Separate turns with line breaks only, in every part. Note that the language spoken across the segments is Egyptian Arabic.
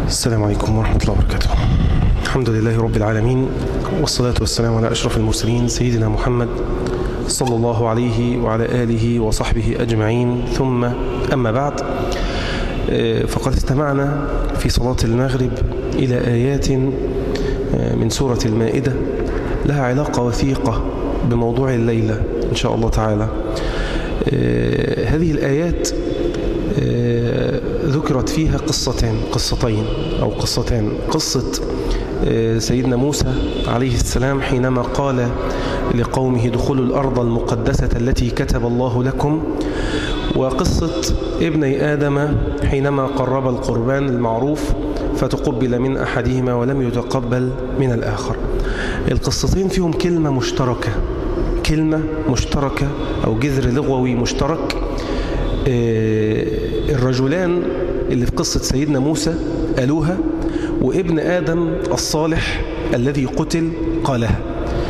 السلام عليكم ورحمة الله وبركاته الحمد لله رب العالمين والصلاة والسلام على أشرف المرسلين سيدنا محمد صلى الله عليه وعلى آله وصحبه أجمعين ثم أما بعد فقد استمعنا في صلاة المغرب إلى آيات من سورة المائدة لها علاقة وثيقة بموضوع الليلة إن شاء الله تعالى هذه الآيات ذكرت فيها قصتين قصتين أو قصتين قصة سيدنا موسى عليه السلام حينما قال لقومه دخلوا الأرض المقدسة التي كتب الله لكم وقصة ابني آدم حينما قرب القربان المعروف فتقبل من أحدهما ولم يتقبل من الآخر القصتين فيهم كلمة مشتركة كلمة مشتركة أو جذر لغوي مشترك الرجلان اللي في قصة سيدنا موسى قالوها وابن آدم الصالح الذي قتل قالها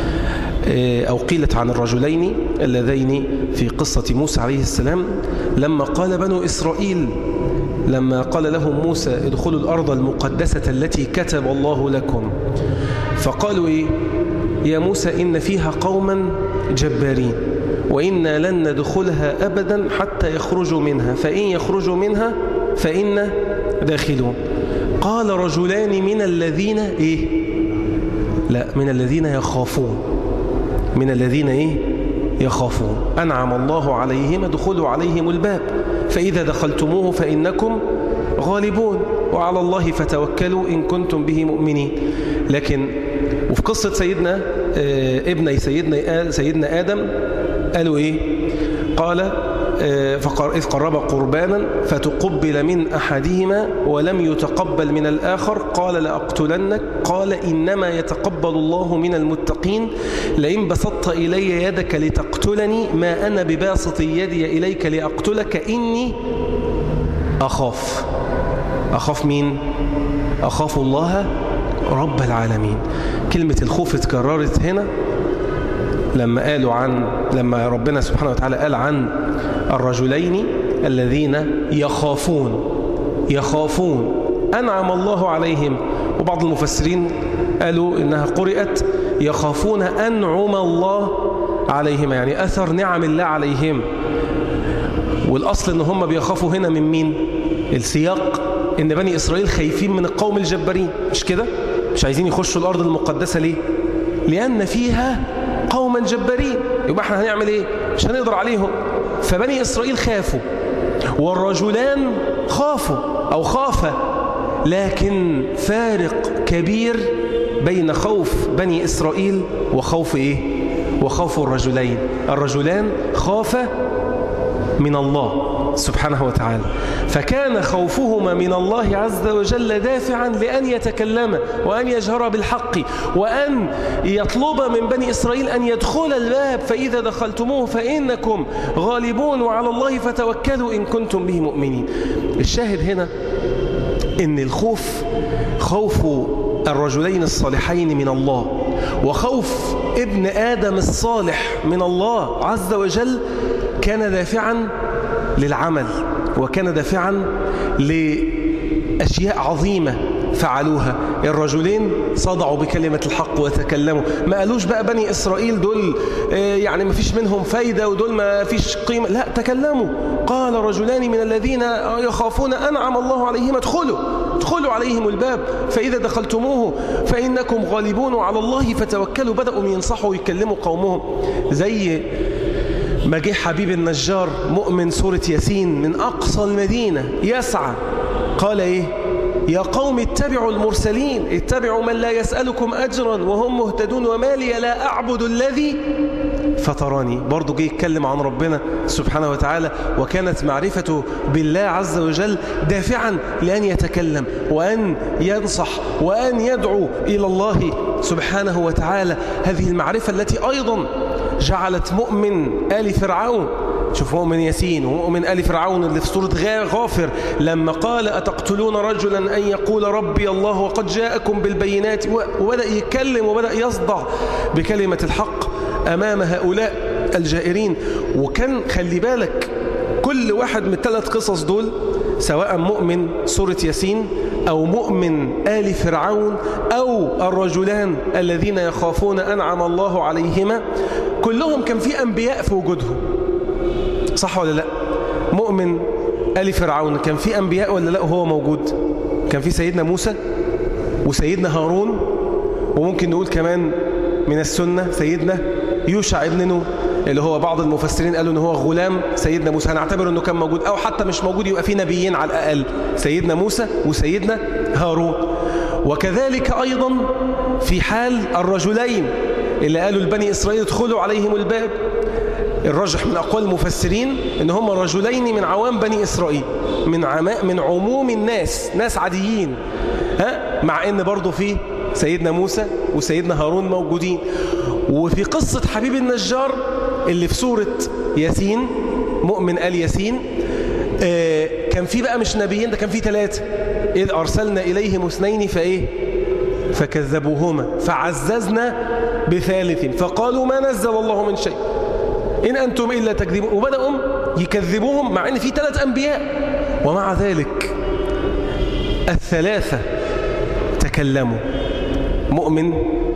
أو قيلت عن الرجلين اللذين في قصة موسى عليه السلام لما قال بنو إسرائيل لما قال لهم موسى ادخلوا الأرض المقدسة التي كتب الله لكم فقالوا إيه يا موسى إن فيها قوما جبارين وإنا لن ندخلها أبدا حتى يخرجوا منها فإن يخرجوا منها فإن داخلون قال رجلان من الذين إيه لا من الذين يخافون من الذين إيه يخافون أنعم الله عليهم ادخلوا عليهم الباب فإذا دخلتموه فإنكم غالبون وعلى الله فتوكلوا إن كنتم به مؤمنين لكن وفي قصة سيدنا ابني سيدنا سيدنا آدم قالوا إيه قال إذ قرب قربانا فتقبل من أحدهما ولم يتقبل من الآخر قال لأقتلنك قال إنما يتقبل الله من المتقين لئن بسطت إلي يدك لتقتلني ما أنا بباسط يدي إليك لأقتلك إني أخاف أخاف مين؟ أخاف الله رب العالمين كلمة الخوف اتكررت هنا لما قالوا عن لما ربنا سبحانه وتعالى قال عن الرجلين الذين يخافون يخافون أنعم الله عليهم وبعض المفسرين قالوا إنها قرئت يخافون أنعم الله عليهم يعني أثر نعم الله عليهم والأصل إن هم بيخافوا هنا من مين السياق إن بني إسرائيل خايفين من القوم الجبارين مش كده مش عايزين يخشوا الأرض المقدسة ليه لأن فيها قوما جبارين يبقى احنا هنعمل ايه مش هنقدر عليهم فبني إسرائيل خافوا والرجلان خافوا أو خافا لكن فارق كبير بين خوف بني إسرائيل وخوف إيه وخوف الرجلين الرجلان خافا من الله سبحانه وتعالى فكان خوفهما من الله عز وجل دافعا لأن يتكلم وأن يجهر بالحق وأن يطلب من بني إسرائيل أن يدخل الباب فإذا دخلتموه فإنكم غالبون وعلى الله فتوكلوا إن كنتم به مؤمنين الشاهد هنا إن الخوف خوف الرجلين الصالحين من الله وخوف ابن آدم الصالح من الله عز وجل كان دافعا للعمل وكان دافعا لأشياء عظيمة فعلوها الرجلين صدعوا بكلمة الحق وتكلموا ما قالوش بقى بني إسرائيل دول يعني ما فيش منهم فايدة ودول ما فيش قيمة لا تكلموا قال رجلان من الذين يخافون أنعم الله عليهم ادخلوا ادخلوا عليهم الباب فإذا دخلتموه فإنكم غالبون وعلى الله فتوكلوا بدأوا ينصحوا ويكلموا قومهم زي ما جه حبيب النجار مؤمن سورة ياسين من أقصى المدينة يسعى قال إيه يا قوم اتبعوا المرسلين اتبعوا من لا يسألكم أجرا وهم مهتدون وما لي لا أعبد الذي فطرني برضو جه يتكلم عن ربنا سبحانه وتعالى وكانت معرفته بالله عز وجل دافعا لأن يتكلم وأن ينصح وأن يدعو إلى الله سبحانه وتعالى هذه المعرفة التي أيضا جعلت مؤمن آل فرعون شوف مؤمن ياسين ومؤمن آل فرعون اللي في سورة غافر لما قال أتقتلون رجلا أن يقول ربي الله وقد جاءكم بالبينات وبدأ يتكلم وبدأ يصدع بكلمة الحق أمام هؤلاء الجائرين وكان خلي بالك كل واحد من الثلاث قصص دول سواء مؤمن سورة ياسين أو مؤمن آل فرعون أو الرجلان الذين يخافون أنعم الله عليهما كلهم كان في أنبياء في وجودهم صح ولا لا مؤمن آل فرعون كان في أنبياء ولا لا وهو موجود كان في سيدنا موسى وسيدنا هارون وممكن نقول كمان من السنة سيدنا يوشع ابن نون اللي هو بعض المفسرين قالوا ان هو غلام سيدنا موسى هنعتبر انه كان موجود او حتى مش موجود يبقى في نبيين على الاقل سيدنا موسى وسيدنا هارون وكذلك ايضا في حال الرجلين اللي قالوا لبني اسرائيل ادخلوا عليهم الباب الرجح من اقوال المفسرين ان هم رجلين من عوام بني اسرائيل من عماء من عموم الناس ناس عاديين ها مع ان برضه في سيدنا موسى وسيدنا هارون موجودين وفي قصة حبيب النجار اللي في سورة ياسين مؤمن آل ياسين آه كان في بقى مش نبيين ده كان في ثلاثة إذ أرسلنا إليهم اثنين فإيه فكذبوهما فعززنا بثالث فقالوا ما نزل الله من شيء إن أنتم إلا تكذبون وبدأوا يكذبوهم مع أن في ثلاث أنبياء ومع ذلك الثلاثة تكلموا مؤمن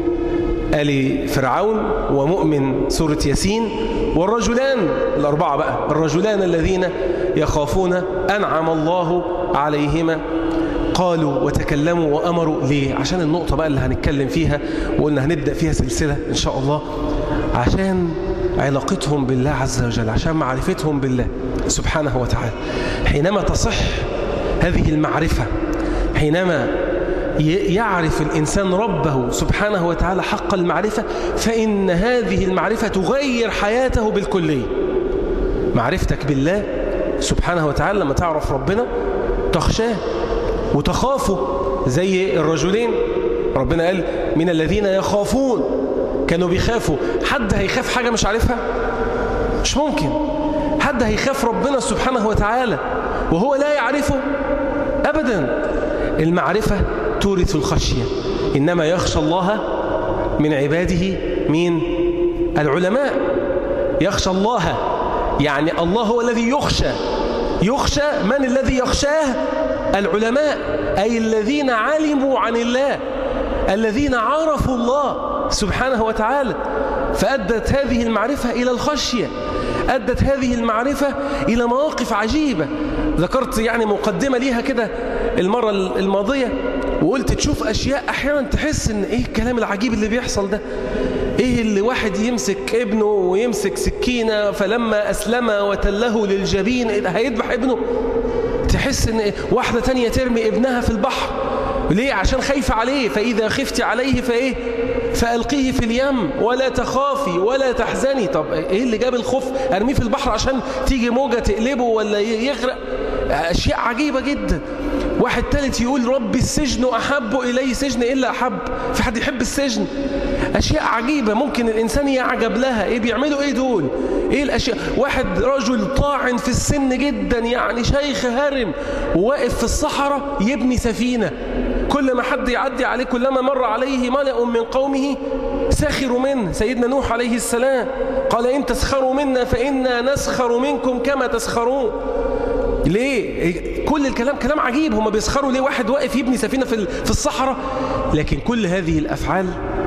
آل فرعون ومؤمن سورة ياسين والرجلان الأربعة بقى الرجلان الذين يخافون أنعم الله عليهما قالوا وتكلموا وأمروا ليه عشان النقطة بقى اللي هنتكلم فيها وقلنا هنبدأ فيها سلسلة إن شاء الله عشان علاقتهم بالله عز وجل عشان معرفتهم بالله سبحانه وتعالى حينما تصح هذه المعرفة حينما يعرف الإنسان ربه سبحانه وتعالى حق المعرفة فإن هذه المعرفة تغير حياته بالكلية معرفتك بالله سبحانه وتعالى لما تعرف ربنا تخشاه وتخافه زي الرجلين ربنا قال من الذين يخافون كانوا بيخافوا حد هيخاف حاجة مش عارفها مش ممكن حد هيخاف ربنا سبحانه وتعالى وهو لا يعرفه أبدا المعرفة تورث الخشية إنما يخشى الله من عباده مين العلماء يخشى الله يعني الله هو الذي يخشى يخشى من الذي يخشاه العلماء أي الذين علموا عن الله الذين عرفوا الله سبحانه وتعالى فأدت هذه المعرفة إلى الخشية أدت هذه المعرفة إلى مواقف عجيبة ذكرت يعني مقدمة ليها كده المرة الماضية وقلت تشوف أشياء أحيانا تحس إن إيه الكلام العجيب اللي بيحصل ده إيه اللي واحد يمسك ابنه ويمسك سكينة فلما أسلم وتله للجبين هيذبح ابنه تحس إن واحدة تانية ترمي ابنها في البحر ليه عشان خايفة عليه فإذا خفت عليه فإيه فألقيه في اليم ولا تخافي ولا تحزني طب إيه اللي جاب الخوف أرميه في البحر عشان تيجي موجة تقلبه ولا يغرق أشياء عجيبة جدا واحد ثالث يقول ربي السجن أحب إلي سجن إلا أحب في حد يحب السجن أشياء عجيبة ممكن الإنسان يعجب لها إيه بيعملوا إيه دول إيه الأشياء واحد رجل طاعن في السن جدا يعني شيخ هرم وواقف في الصحراء يبني سفينة كل ما حد يعدي عليه كلما مر عليه ملأ من قومه سخروا منه سيدنا نوح عليه السلام قال إن تسخروا منا فإنا نسخر منكم كما تسخرون ليه كل الكلام كلام عجيب هم بيسخروا ليه واحد واقف يبني سفينة في في الصحراء لكن كل هذه الأفعال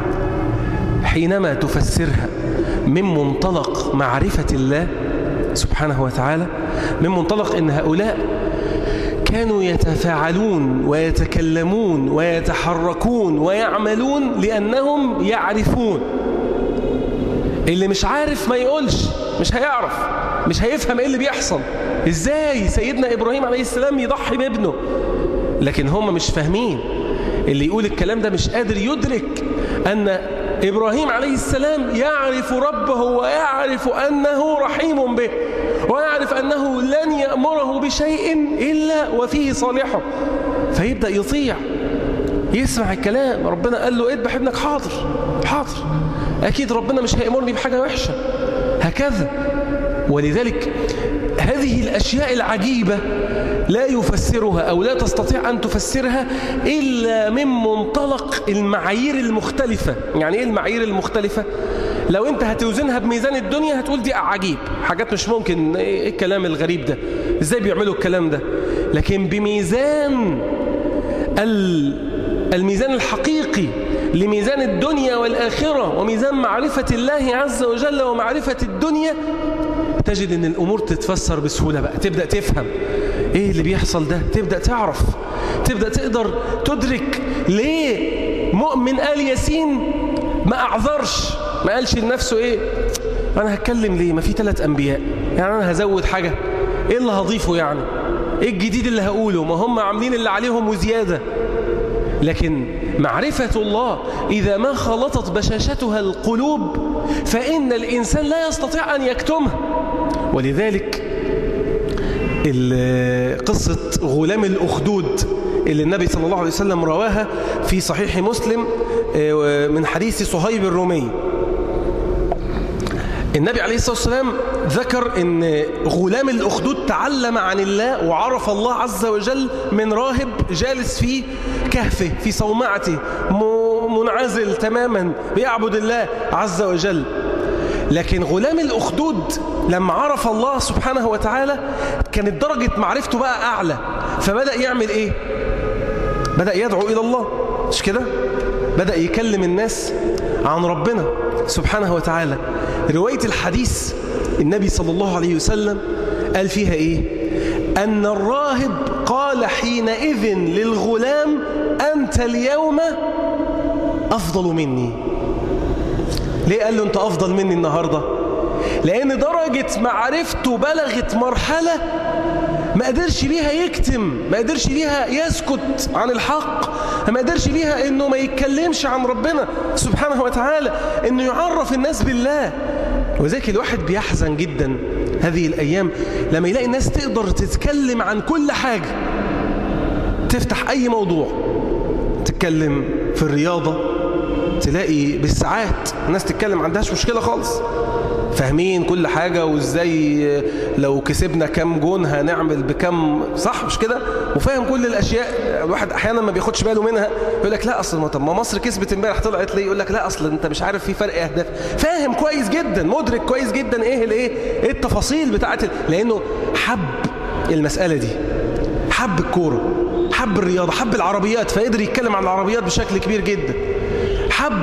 حينما تفسرها من منطلق معرفة الله سبحانه وتعالى من منطلق أن هؤلاء كانوا يتفاعلون ويتكلمون ويتحركون ويعملون لأنهم يعرفون اللي مش عارف ما يقولش مش هيعرف مش هيفهم ايه اللي بيحصل ازاي سيدنا ابراهيم عليه السلام يضحي بابنه لكن هم مش فاهمين اللي يقول الكلام ده مش قادر يدرك ان ابراهيم عليه السلام يعرف ربه ويعرف انه رحيم به ويعرف انه لن يامره بشيء الا وفيه صالحه فيبدا يطيع يسمع الكلام ربنا قال له اذبح ابنك حاضر حاضر اكيد ربنا مش هيامرني بحاجه وحشه هكذا ولذلك هذه الأشياء العجيبة لا يفسرها أو لا تستطيع أن تفسرها إلا من منطلق المعايير المختلفة يعني إيه المعايير المختلفة؟ لو أنت هتوزنها بميزان الدنيا هتقول دي عجيب حاجات مش ممكن إيه الكلام الغريب ده إزاي بيعملوا الكلام ده لكن بميزان الميزان الحقيقي لميزان الدنيا والآخرة وميزان معرفة الله عز وجل ومعرفة الدنيا تجد ان الامور تتفسر بسهولة بقى تبدأ تفهم ايه اللي بيحصل ده تبدأ تعرف تبدأ تقدر تدرك ليه مؤمن آل ياسين ما اعذرش ما قالش لنفسه ايه انا هتكلم ليه ما في ثلاث انبياء يعني انا هزود حاجة ايه اللي هضيفه يعني ايه الجديد اللي هقوله ما هم عاملين اللي عليهم وزيادة لكن معرفة الله إذا ما خلطت بشاشتها القلوب فإن الإنسان لا يستطيع أن يكتمها ولذلك قصة غلام الأخدود اللي النبي صلى الله عليه وسلم رواها في صحيح مسلم من حديث صهيب الرومي النبي عليه الصلاة والسلام ذكر ان غلام الأخدود تعلم عن الله وعرف الله عز وجل من راهب جالس في كهفه في صومعته منعزل تماما بيعبد الله عز وجل لكن غلام الأخدود لما عرف الله سبحانه وتعالى كانت درجة معرفته بقى أعلى فبدأ يعمل إيه؟ بدأ يدعو إلى الله مش كده؟ بدأ يكلم الناس عن ربنا سبحانه وتعالى رواية الحديث النبي صلى الله عليه وسلم قال فيها إيه أن الراهب قال حينئذ للغلام أنت اليوم أفضل مني ليه قال له أنت أفضل مني النهاردة لأن درجة معرفته بلغت مرحلة ما قدرش بيها يكتم ما قدرش بيها يسكت عن الحق ما قدرش بيها انه ما يتكلمش عن ربنا سبحانه وتعالى انه يعرف الناس بالله وذلك الواحد بيحزن جدا هذه الايام لما يلاقي الناس تقدر تتكلم عن كل حاجة تفتح اي موضوع تتكلم في الرياضة تلاقي بالساعات الناس تتكلم عندهاش مشكلة خالص فاهمين كل حاجة وازاي لو كسبنا كام جون هنعمل بكم صح مش كده وفاهم كل الاشياء الواحد احيانا ما بياخدش باله منها يقول لك لا اصل طب ما مصر كسبت امبارح طلعت ليه يقول لك لا اصل انت مش عارف في فرق اهداف فاهم كويس جدا مدرك كويس جدا ايه الايه ايه التفاصيل بتاعت لانه حب المسألة دي حب الكوره حب الرياضة حب العربيات فقدر يتكلم عن العربيات بشكل كبير جدا حب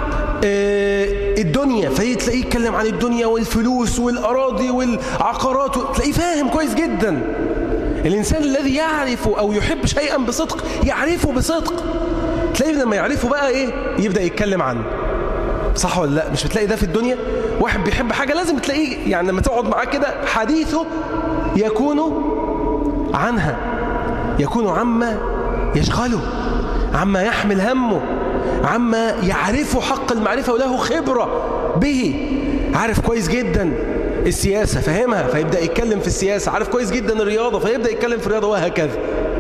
الدنيا فتلاقيه يتكلم عن الدنيا والفلوس والأراضي والعقارات تلاقيه فاهم كويس جدا الإنسان الذي يعرف أو يحب شيئا بصدق يعرفه بصدق تلاقيه لما يعرفه بقى إيه يبدأ يتكلم عنه صح ولا لا مش بتلاقي ده في الدنيا واحد بيحب حاجة لازم تلاقيه يعني لما تقعد معاه كده حديثه يكون عنها يكون عما يشغله عما يحمل همه عما يعرفه حق المعرفة وله خبرة به عارف كويس جدا السياسة فهمها فيبدأ يتكلم في السياسة عارف كويس جدا الرياضة فيبدأ يتكلم في الرياضة وهكذا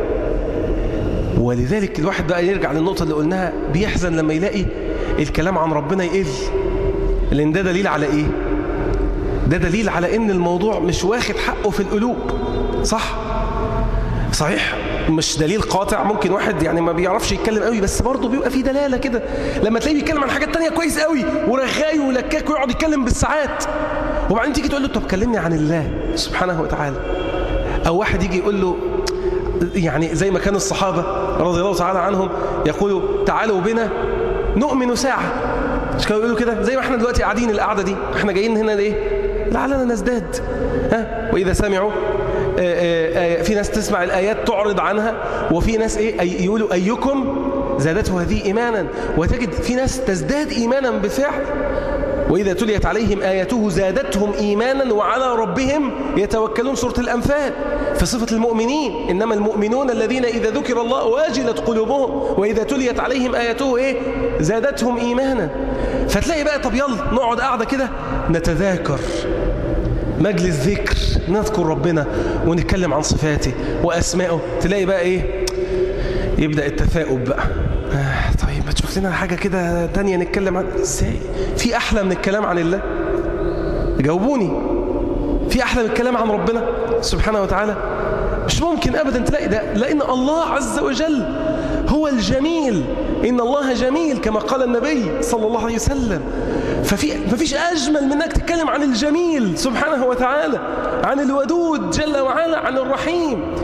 ولذلك الواحد بقى يرجع للنقطة اللي قلناها بيحزن لما يلاقي الكلام عن ربنا يقل لأن ده دليل على إيه؟ ده دليل على إن الموضوع مش واخد حقه في القلوب صح؟ صحيح مش دليل قاطع ممكن واحد يعني ما بيعرفش يتكلم قوي بس برضه بيبقى فيه دلالة كده لما تلاقيه بيتكلم عن حاجات تانية كويس قوي ورغاي ولكاك ويقعد يتكلم بالساعات وبعدين تيجي تقول له طب كلمني عن الله سبحانه وتعالى أو واحد يجي يقول له يعني زي ما كان الصحابة رضي الله تعالى عنهم يقولوا تعالوا بنا نؤمن ساعة مش كانوا يقولوا كده زي ما احنا دلوقتي قاعدين القعدة دي احنا جايين هنا ليه لعلنا نزداد ها وإذا سمعوا في ناس تسمع الآيات تعرض عنها وفي ناس إيه يقولوا أيكم زادته هذه إيمانا وتجد في ناس تزداد إيمانا بالفعل وإذا تليت عليهم آياته زادتهم إيمانا وعلى ربهم يتوكلون سورة الأنفال في صفة المؤمنين إنما المؤمنون الذين إذا ذكر الله واجلت قلوبهم وإذا تليت عليهم آياته إيه زادتهم إيمانا فتلاقي بقى طب يلا نقعد قاعدة كده نتذاكر مجلس ذكر نذكر ربنا ونتكلم عن صفاته وأسمائه تلاقي بقى إيه يبدأ التثاؤب بقى آه طيب ما تشوف لنا حاجة كده تانية نتكلم عن إزاي في أحلى من الكلام عن الله جاوبوني في أحلى من الكلام عن ربنا سبحانه وتعالى مش ممكن أبدا تلاقي ده لأن الله عز وجل هو الجميل إن الله جميل كما قال النبي صلى الله عليه وسلم ففي مفيش أجمل من أنك تتكلم عن الجميل سبحانه وتعالى عن الودود جل وعلا عن الرحيم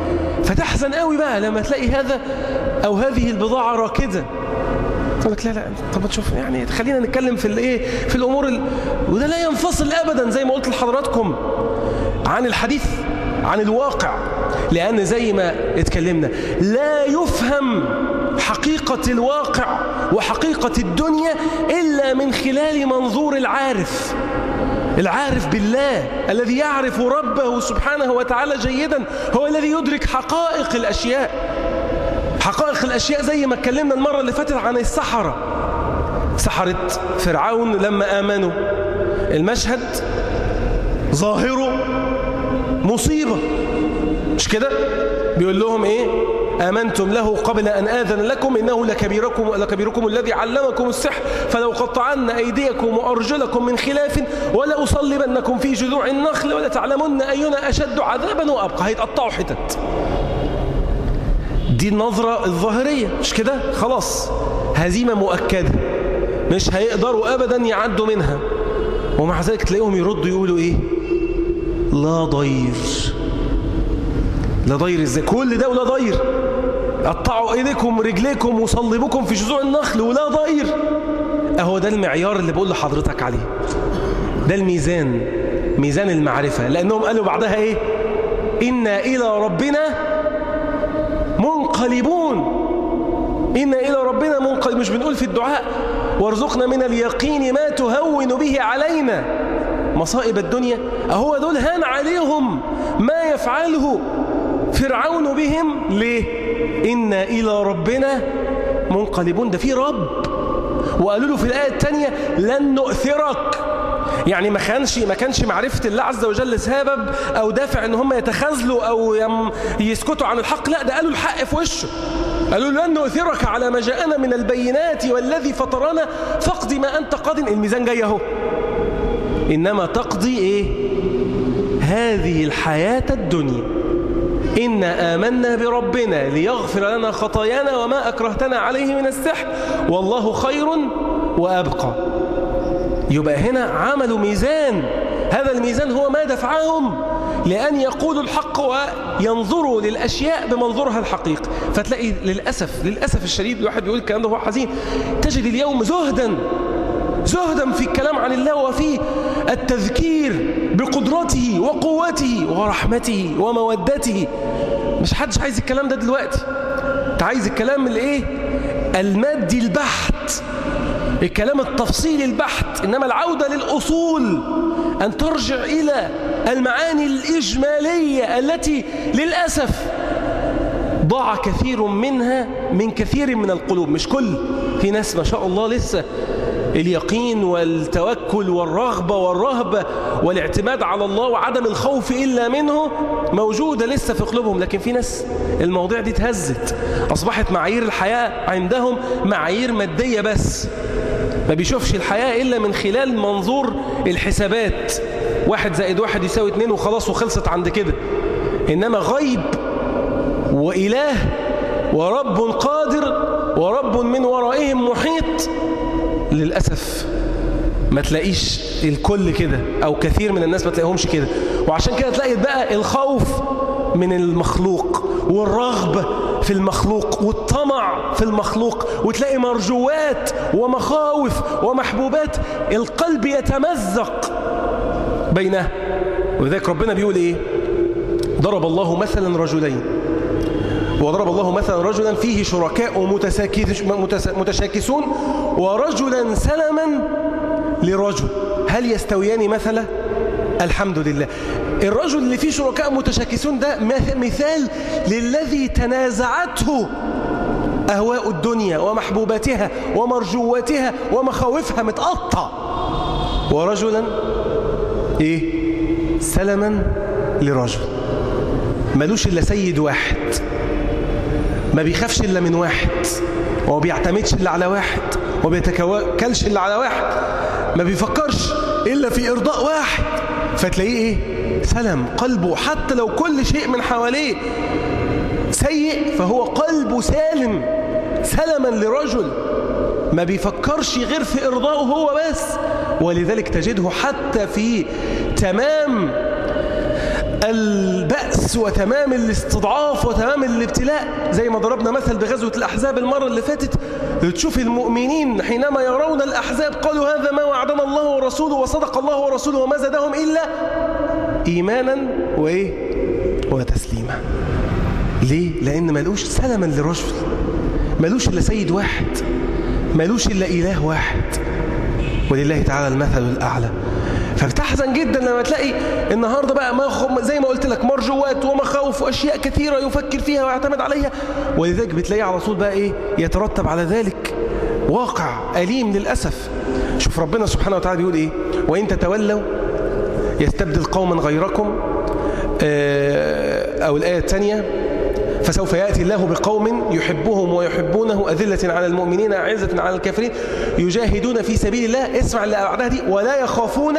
فتحزن قوي بقى لما تلاقي هذا أو هذه البضاعة راكدة تقول لك لا لا طب تشوف يعني خلينا نتكلم في الايه في الامور ال... وده لا ينفصل ابدا زي ما قلت لحضراتكم عن الحديث عن الواقع لان زي ما اتكلمنا لا يفهم حقيقة الواقع وحقيقة الدنيا إلا من خلال منظور العارف العارف بالله الذي يعرف ربه سبحانه وتعالى جيدا هو الذي يدرك حقائق الأشياء حقائق الأشياء زي ما اتكلمنا المرة اللي فاتت عن السحرة سحرة فرعون لما آمنوا المشهد ظاهره مصيبة مش كده بيقول لهم ايه آمنتم له قبل أن آذن لكم إنه لكبيركم, لكبيركم الذي علمكم السحر فلو قطعن أيديكم وأرجلكم من خلاف ولأصلبنكم في جذوع النخل ولتعلمن أينا أشد عذابا وأبقى هيتقطعوا حتت دي النظرة الظاهرية مش كده خلاص هزيمة مؤكدة مش هيقدروا أبدا يعدوا منها ومع ذلك تلاقيهم يردوا يقولوا إيه لا ضير لا ضير ازاي كل ده ولا ضير قطعوا ايديكم ورجليكم وصلبوكم في جذوع النخل ولا ضير اهو ده المعيار اللي بقول لحضرتك عليه ده الميزان ميزان المعرفة لأنهم قالوا بعدها إيه إنا إلى ربنا منقلبون إنا إلى ربنا منقلب مش بنقول في الدعاء وارزقنا من اليقين ما تهون به علينا مصائب الدنيا أهو دول هان عليهم ما يفعله فرعون بهم ليه إنا إلى ربنا منقلبون ده في رب وقالوا له في الآية الثانية لن نؤثرك يعني ما كانش ما كانش معرفة الله عز وجل سبب أو دافع إن هم يتخاذلوا أو يسكتوا عن الحق لا ده قالوا الحق في وشه قالوا لن نؤثرك على ما جاءنا من البينات والذي فطرنا فاقضي ما أنت قاض الميزان جاي اهو إنما تقضي إيه هذه الحياة الدنيا إنا آمنا بربنا ليغفر لنا خطايانا وما أكرهتنا عليه من السحر والله خير وأبقى يبقى هنا عملوا ميزان هذا الميزان هو ما دفعهم لأن يقولوا الحق وينظروا للأشياء بمنظورها الحقيقي فتلاقي للأسف للأسف الشديد الواحد بيقول الكلام ده هو حزين تجد اليوم زهدا زهدا في الكلام عن الله وفي التذكير بقدرته وقوته ورحمته ومودته مش حدش عايز الكلام ده دلوقتي انت عايز الكلام الايه المادي البحت الكلام التفصيلي البحت إنما العودة للأصول أن ترجع إلى المعاني الإجمالية التي للأسف ضاع كثير منها من كثير من القلوب مش كل في ناس ما شاء الله لسه اليقين والتوكل والرغبة والرهبة والاعتماد على الله وعدم الخوف إلا منه موجودة لسه في قلوبهم لكن في ناس المواضيع دي تهزت أصبحت معايير الحياة عندهم معايير مادية بس ما بيشوفش الحياة إلا من خلال منظور الحسابات واحد زائد واحد يساوي اتنين وخلاص وخلصت عند كده إنما غيب وإله ورب قادر ورب من ورائهم محيط للأسف ما تلاقيش الكل كده أو كثير من الناس ما تلاقيهمش كده وعشان كده تلاقي بقى الخوف من المخلوق والرغبة في المخلوق والطمع في المخلوق وتلاقي مرجوات ومخاوف ومحبوبات القلب يتمزق بينها وذلك ربنا بيقول ايه ضرب الله مثلا رجلين وضرب الله مثلا رجلا فيه شركاء متشاكسون ورجلا سلما لرجل هل يستويان مثلا الحمد لله الرجل اللي فيه شركاء متشاكسون ده مثال للذي تنازعته أهواء الدنيا ومحبوباتها ومرجواتها ومخاوفها متقطع ورجلا إيه سلما لرجل ملوش إلا سيد واحد ما بيخافش إلا من واحد وما بيعتمدش إلا على واحد وما بيتكلش إلا على واحد ما بيفكرش إلا في إرضاء واحد فتلاقيه إيه سلم قلبه حتى لو كل شيء من حواليه سيء فهو قلبه سالم سلما لرجل ما بيفكرش غير في إرضائه هو بس ولذلك تجده حتى في تمام البأس وتمام الاستضعاف وتمام الابتلاء زي ما ضربنا مثل بغزوة الأحزاب المرة اللي فاتت تشوف المؤمنين حينما يرون الأحزاب قالوا هذا ما وعدنا الله ورسوله وصدق الله ورسوله وما زادهم إلا إيمانا وإيه وتسليما ليه؟ لأن ملوش سلما للرجل ملوش إلا سيد واحد ملوش إلا إله واحد ولله تعالى المثل الأعلى فبتحزن جدا لما تلاقي النهاردة بقى ما زي ما قلت لك مرجوات ومخاوف وأشياء كثيرة يفكر فيها ويعتمد عليها ولذلك بتلاقيه على طول بقى إيه يترتب على ذلك واقع أليم للأسف شوف ربنا سبحانه وتعالى بيقول إيه وإن تتولوا يستبدل قوما غيركم أو الآية الثانية فسوف يأتي الله بقوم يحبهم ويحبونه أذلة على المؤمنين أعزة على الكافرين يجاهدون في سبيل الله اسمع اللي أعدها دي ولا يخافون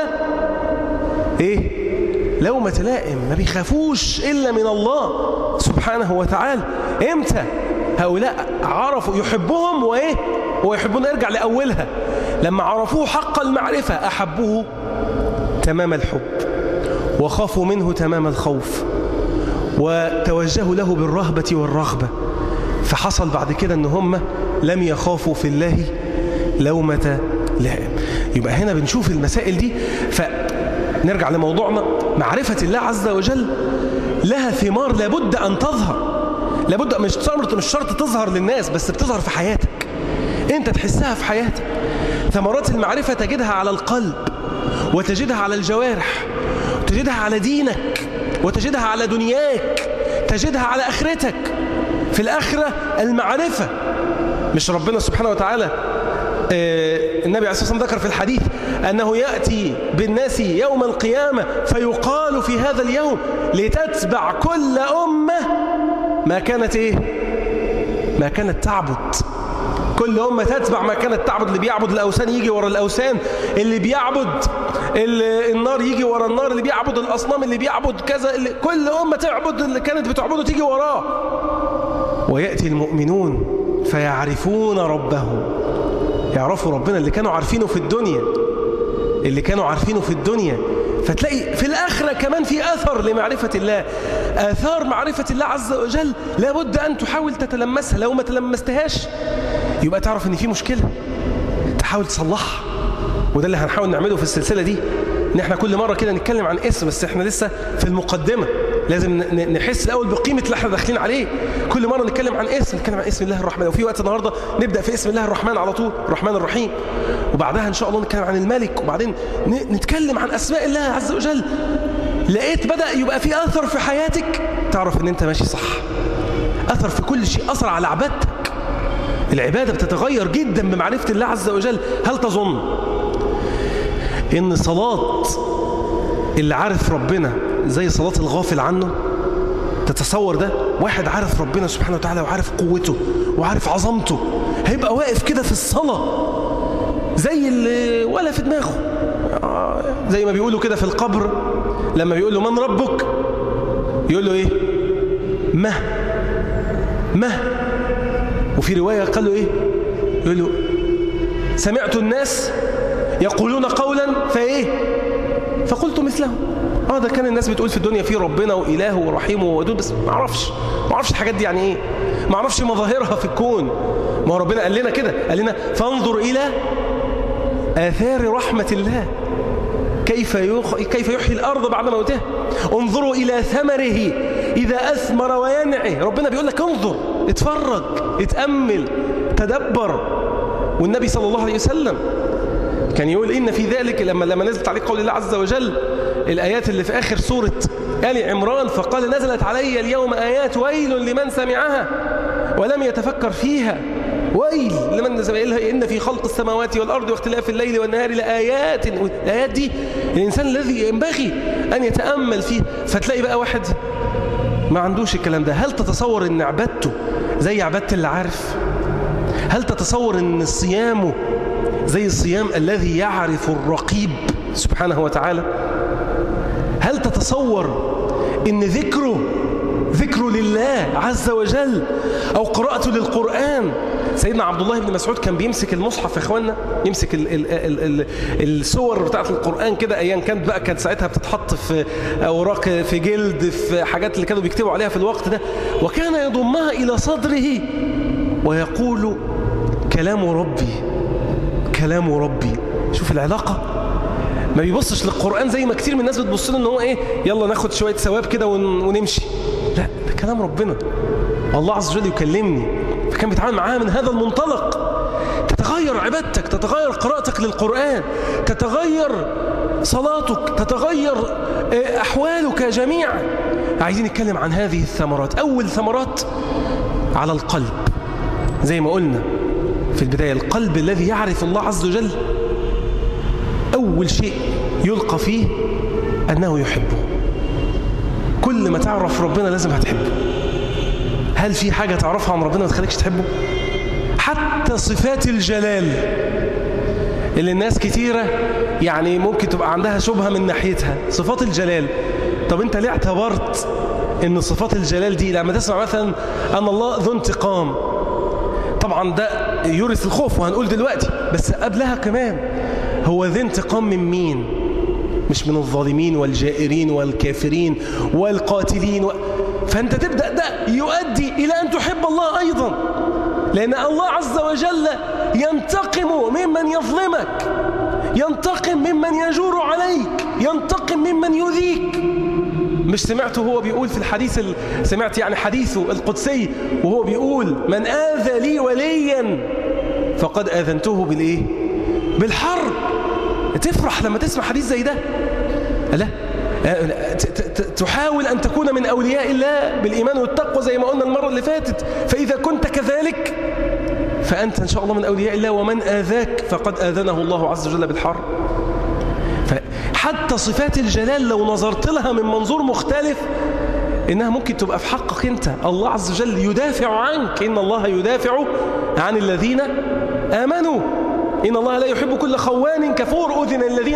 إيه لومة لائم ما بيخافوش إلا من الله سبحانه وتعالى إمتى هؤلاء عرفوا يحبهم وإيه ويحبون ارجع لأولها لما عرفوه حق المعرفة أحبوه تمام الحب وخافوا منه تمام الخوف وتوجهوا له بالرهبة والرغبة فحصل بعد كده ان هم لم يخافوا في الله لومة لائم يبقى هنا بنشوف المسائل دي فنرجع لموضوعنا معرفة الله عز وجل لها ثمار لابد أن تظهر لابد مش شرط مش شرط تظهر للناس بس بتظهر في حياتك انت تحسها في حياتك ثمرات المعرفة تجدها على القلب وتجدها على الجوارح وتجدها على دينك وتجدها على دنياك تجدها على آخرتك في الآخرة المعرفة مش ربنا سبحانه وتعالى النبي عليه الصلاة والسلام ذكر في الحديث أنه يأتي بالناس يوم القيامة فيقال في هذا اليوم لتتبع كل أمة ما كانت إيه ما كانت تعبد كل أمة تتبع ما كانت تعبد اللي بيعبد الأوثان يجي ورا الأوثان اللي بيعبد النار يجي ورا النار اللي بيعبد الأصنام اللي بيعبد كذا اللي كل أمة تعبد اللي كانت بتعبده تيجي وراه ويأتي المؤمنون فيعرفون ربهم يعرفوا ربنا اللي كانوا عارفينه في الدنيا اللي كانوا عارفينه في الدنيا فتلاقي في الآخرة كمان في أثر لمعرفة الله آثار معرفة الله عز وجل لابد أن تحاول تتلمسها لو ما تلمستهاش يبقى تعرف ان في مشكلة تحاول تصلحها وده اللي هنحاول نعمله في السلسلة دي ان احنا كل مرة كده نتكلم عن اسم بس احنا لسه في المقدمة لازم نحس الاول بقيمة اللي احنا داخلين عليه كل مرة نتكلم عن اسم نتكلم عن اسم الله الرحمن وفي وقت النهاردة نبدأ في اسم الله الرحمن على طول الرحمن الرحيم وبعدها ان شاء الله نتكلم عن الملك وبعدين نتكلم عن اسماء الله عز وجل لقيت بدأ يبقى في اثر في حياتك تعرف ان انت ماشي صح اثر في كل شيء اثر على عبادتك العبادة بتتغير جدا بمعرفة الله عز وجل هل تظن ان صلاة اللي عارف ربنا زي صلاة الغافل عنه تتصور ده واحد عارف ربنا سبحانه وتعالى وعارف قوته وعارف عظمته هيبقى واقف كده في الصلاة زي اللي ولا في دماغه زي ما بيقولوا كده في القبر لما بيقول له من ربك يقول له ايه ما ما وفي رواية قال له ايه يقول له سمعت الناس يقولون قولا فايه فقلت مثله اه ده كان الناس بتقول في الدنيا في ربنا وإله ورحيم وودود بس ما اعرفش ما اعرفش الحاجات دي يعني ايه ما اعرفش مظاهرها في الكون ما هو ربنا قال لنا كده قال لنا فانظر إلى آثار رحمة الله كيف يخ... كيف يحيي الأرض بعد موتها انظروا إلى ثمره إذا أثمر وينعي ربنا بيقول لك انظر اتفرج اتأمل تدبر والنبي صلى الله عليه وسلم كان يقول إن في ذلك لما لما نزلت عليه قول الله عز وجل الآيات اللي في آخر سورة آل عمران فقال نزلت علي اليوم آيات ويل لمن سمعها ولم يتفكر فيها ويل لمن نزلها إن في خلق السماوات والأرض واختلاف الليل والنهار لآيات الآيات دي الإنسان الذي ينبغي أن يتأمل فيه فتلاقي بقى واحد ما عندوش الكلام ده هل تتصور أن عبادته زي عبادة اللي عارف هل تتصور أن صيامه زي الصيام الذي يعرف الرقيب سبحانه وتعالى هل تتصور أن ذكره ذكره لله عز وجل أو قراءته للقرآن سيدنا عبد الله بن مسعود كان بيمسك المصحف يا اخوانا يمسك ال ال ال ال الصور بتاعت القرآن كده ايام كانت بقى كانت ساعتها بتتحط في اوراق في جلد في حاجات اللي كانوا بيكتبوا عليها في الوقت ده وكان يضمها الى صدره ويقول كلام ربي كلام ربي شوف العلاقة ما بيبصش للقرآن زي ما كتير من الناس بتبص له ان هو ايه يلا ناخد شوية ثواب كده ونمشي لا ده كلام ربنا الله عز وجل يكلمني فكان بيتعامل معاها من هذا المنطلق تتغير عبادتك تتغير قراءتك للقرآن تتغير صلاتك تتغير أحوالك جميعا عايزين نتكلم عن هذه الثمرات أول ثمرات على القلب زي ما قلنا في البداية القلب الذي يعرف الله عز وجل أول شيء يلقى فيه أنه يحبه كل ما تعرف ربنا لازم هتحبه هل في حاجة تعرفها عن ربنا ما تخليكش تحبه حتى صفات الجلال اللي الناس كتيرة يعني ممكن تبقى عندها شبهة من ناحيتها صفات الجلال طب انت ليه اعتبرت ان صفات الجلال دي لما تسمع مثلا ان الله ذو انتقام طبعا ده يورث الخوف وهنقول دلوقتي بس قبلها كمان هو ذي انتقام من مين مش من الظالمين والجائرين والكافرين والقاتلين و... فأنت تبدأ ده يؤدي إلى أن تحب الله أيضا لأن الله عز وجل ينتقم ممن يظلمك ينتقم ممن يجور عليك ينتقم ممن يذيك مش سمعته هو بيقول في الحديث ال... سمعت يعني حديثه القدسي وهو بيقول من آذى لي وليا فقد آذنته بالإيه بالحرب تفرح لما تسمع حديث زي ده لا تحاول أن تكون من أولياء الله بالإيمان والتقوى زي ما قلنا المرة اللي فاتت فإذا كنت كذلك فأنت إن شاء الله من أولياء الله ومن آذاك فقد آذنه الله عز وجل بالحرب حتى صفات الجلال لو نظرت لها من منظور مختلف إنها ممكن تبقى في حقك أنت الله عز وجل يدافع عنك إن الله يدافع عن الذين آمنوا إن الله لا يحب كل خوان كفور أذن الذين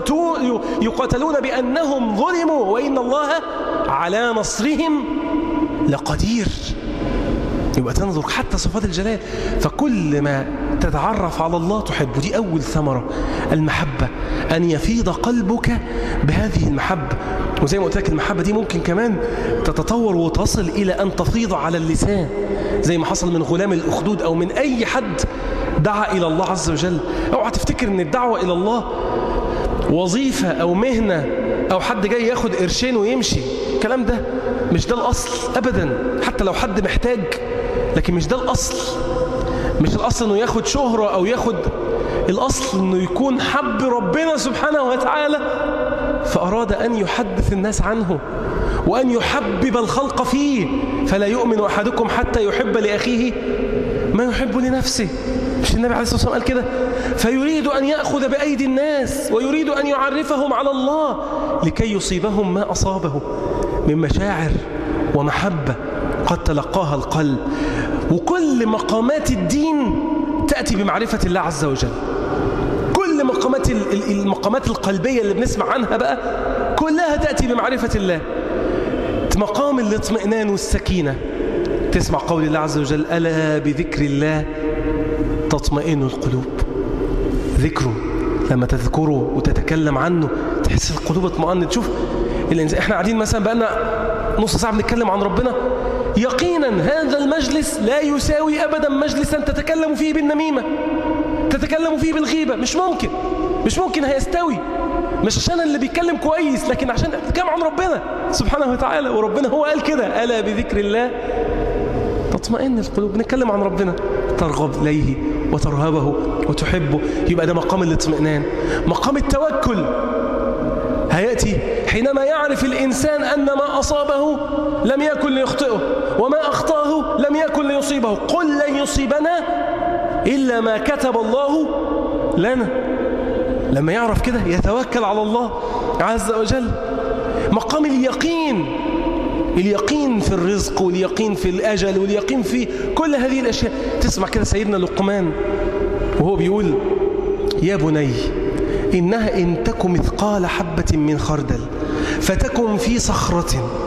يقاتلون بأنهم ظلموا وإن الله على نصرهم لقدير يبقى تنظر حتى صفات الجلال فكل ما تتعرف على الله تحبه دي أول ثمرة المحبة أن يفيض قلبك بهذه المحبة وزي ما قلت لك المحبة دي ممكن كمان تتطور وتصل إلى أن تفيض على اللسان زي ما حصل من غلام الأخدود أو من أي حد دعا إلى الله عز وجل اوعى تفتكر أن الدعوة إلى الله وظيفة أو مهنة أو حد جاي ياخد قرشين ويمشي الكلام ده مش ده الأصل أبدا حتى لو حد محتاج لكن مش ده الأصل مش الأصل أنه ياخد شهرة أو ياخد الأصل أنه يكون حب ربنا سبحانه وتعالى فأراد أن يحدث الناس عنه وأن يحبب الخلق فيه فلا يؤمن أحدكم حتى يحب لأخيه ما يحب لنفسه مش النبي عليه الصلاة والسلام قال كده فيريد أن يأخذ بأيدي الناس ويريد أن يعرفهم على الله لكي يصيبهم ما أصابه من مشاعر ومحبة قد تلقاها القلب وكل مقامات الدين تأتي بمعرفة الله عز وجل كل مقامات المقامات القلبية اللي بنسمع عنها بقى كلها تأتي بمعرفة الله مقام الاطمئنان والسكينة تسمع قول الله عز وجل ألا بذكر الله تطمئن القلوب ذكره لما تذكره وتتكلم عنه تحس القلوب اطمئنت تشوف الإنسان احنا قاعدين مثلا بقالنا نص ساعة بنتكلم عن ربنا يقينا هذا المجلس لا يساوي أبدا مجلسا تتكلم فيه بالنميمة تتكلم فيه بالغيبة مش ممكن مش ممكن هيستوي مش عشان اللي بيتكلم كويس لكن عشان بنتكلم عن ربنا سبحانه وتعالى وربنا هو قال كده ألا بذكر الله تطمئن القلوب بنتكلم عن ربنا ترغب إليه وترهبه وتحبه يبقى ده مقام الاطمئنان مقام التوكل هيأتي حينما يعرف الإنسان أن ما أصابه لم يكن ليخطئه وما أخطاه لم يكن ليصيبه قل لن يصيبنا إلا ما كتب الله لنا لما يعرف كده يتوكل على الله عز وجل مقام اليقين اليقين في الرزق واليقين في الأجل واليقين في كل هذه الأشياء تسمع كده سيدنا لقمان وهو بيقول يا بني إنها إن تك مثقال حبة من خردل فتكن في صخرة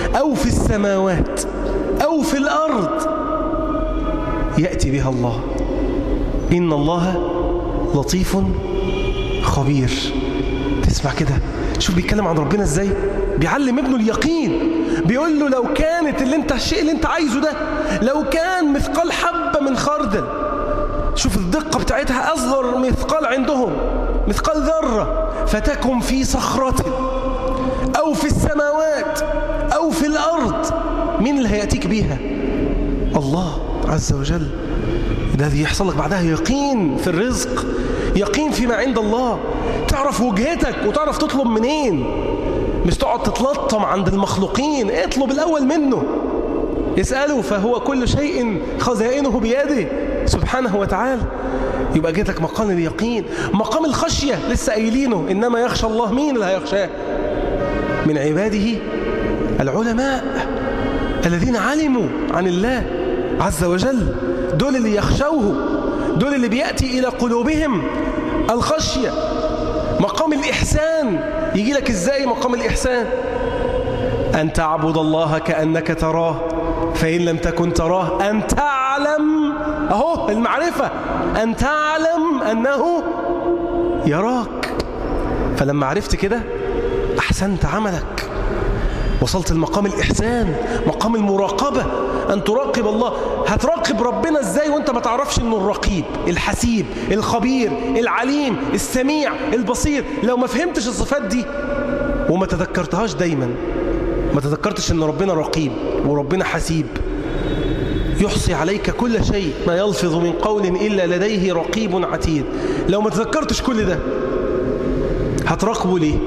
أو في السماوات أو في الأرض يأتي بها الله إن الله لطيف خبير تسمع كده شوف بيتكلم عن ربنا ازاي بيعلم ابنه اليقين بيقول له لو كانت اللي انت الشيء اللي انت عايزه ده لو كان مثقال حبة من خردل شوف الدقة بتاعتها أصغر مثقال عندهم مثقال ذرة فتكن في صخرة أو في السماوات أو في الأرض مين اللي هيأتيك بيها الله عز وجل ده يحصل لك بعدها يقين في الرزق يقين فيما عند الله تعرف وجهتك وتعرف تطلب منين مش تقعد تتلطم عند المخلوقين اطلب الأول منه اسأله فهو كل شيء خزائنه بيده سبحانه وتعالى يبقى جيتك مقام اليقين مقام الخشية لسه قايلينه إنما يخشى الله مين اللي هيخشاه من عباده العلماء الذين علموا عن الله عز وجل دول اللي يخشوه دول اللي بيأتي إلى قلوبهم الخشية مقام الإحسان يجي لك إزاي مقام الإحسان أن تعبد الله كأنك تراه فإن لم تكن تراه أن تعلم أهو المعرفة أن تعلم أنه يراك فلما عرفت كده أحسنت عملك وصلت لمقام الإحسان مقام المراقبة أن تراقب الله هتراقب ربنا إزاي وانت ما تعرفش أنه الرقيب الحسيب الخبير العليم السميع البصير لو ما فهمتش الصفات دي وما تذكرتهاش دايما ما تذكرتش أن ربنا رقيب وربنا حسيب يحصي عليك كل شيء ما يلفظ من قول إلا لديه رقيب عتيد لو ما تذكرتش كل ده هتراقبه ليه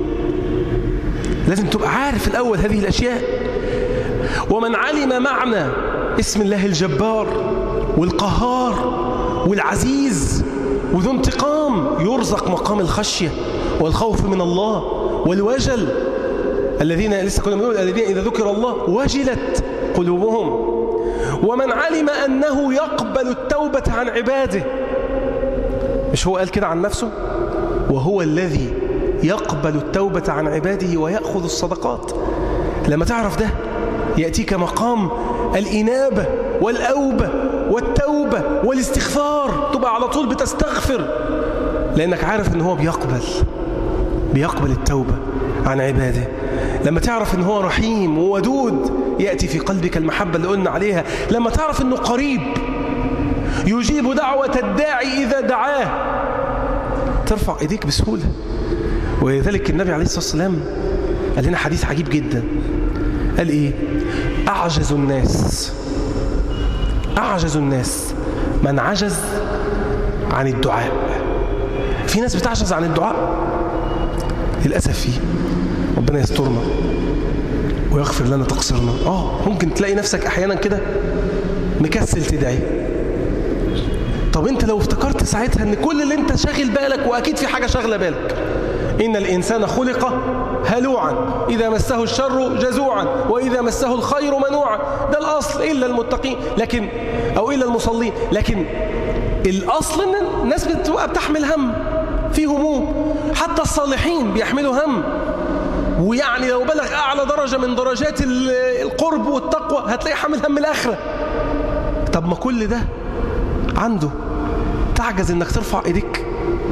لازم تبقى عارف الأول هذه الأشياء ومن علم معنى اسم الله الجبار والقهار والعزيز وذو انتقام يرزق مقام الخشية والخوف من الله والوجل الذين لسه كنا بنقول الذين إذا ذكر الله وجلت قلوبهم ومن علم أنه يقبل التوبة عن عباده مش هو قال كده عن نفسه وهو الذي يقبل التوبة عن عباده ويأخذ الصدقات لما تعرف ده يأتيك مقام الإنابة والأوبة والتوبة والاستغفار تبقى على طول بتستغفر لأنك عارف أنه هو بيقبل بيقبل التوبة عن عباده لما تعرف أنه هو رحيم وودود يأتي في قلبك المحبة اللي قلنا عليها لما تعرف أنه قريب يجيب دعوة الداعي إذا دعاه ترفع إيديك بسهولة ولذلك النبي عليه الصلاة والسلام قال لنا حديث عجيب جدا قال إيه أعجز الناس أعجز الناس من عجز عن الدعاء في ناس بتعجز عن الدعاء للأسف فيه ربنا يسترنا ويغفر لنا تقصيرنا آه ممكن تلاقي نفسك أحيانا كده مكسل تدعي طب انت لو افتكرت ساعتها ان كل اللي انت شاغل بالك واكيد في حاجة شاغلة بالك إن الإنسان خلق هلوعا إذا مسه الشر جزوعا وإذا مسه الخير منوعا ده الأصل إلا المتقين لكن أو إلا المصلين لكن الأصل إن الناس بتبقى بتحمل هم في هموم حتى الصالحين بيحملوا هم ويعني لو بلغ أعلى درجة من درجات القرب والتقوى هتلاقي حامل هم الآخرة طب ما كل ده عنده تعجز انك ترفع ايديك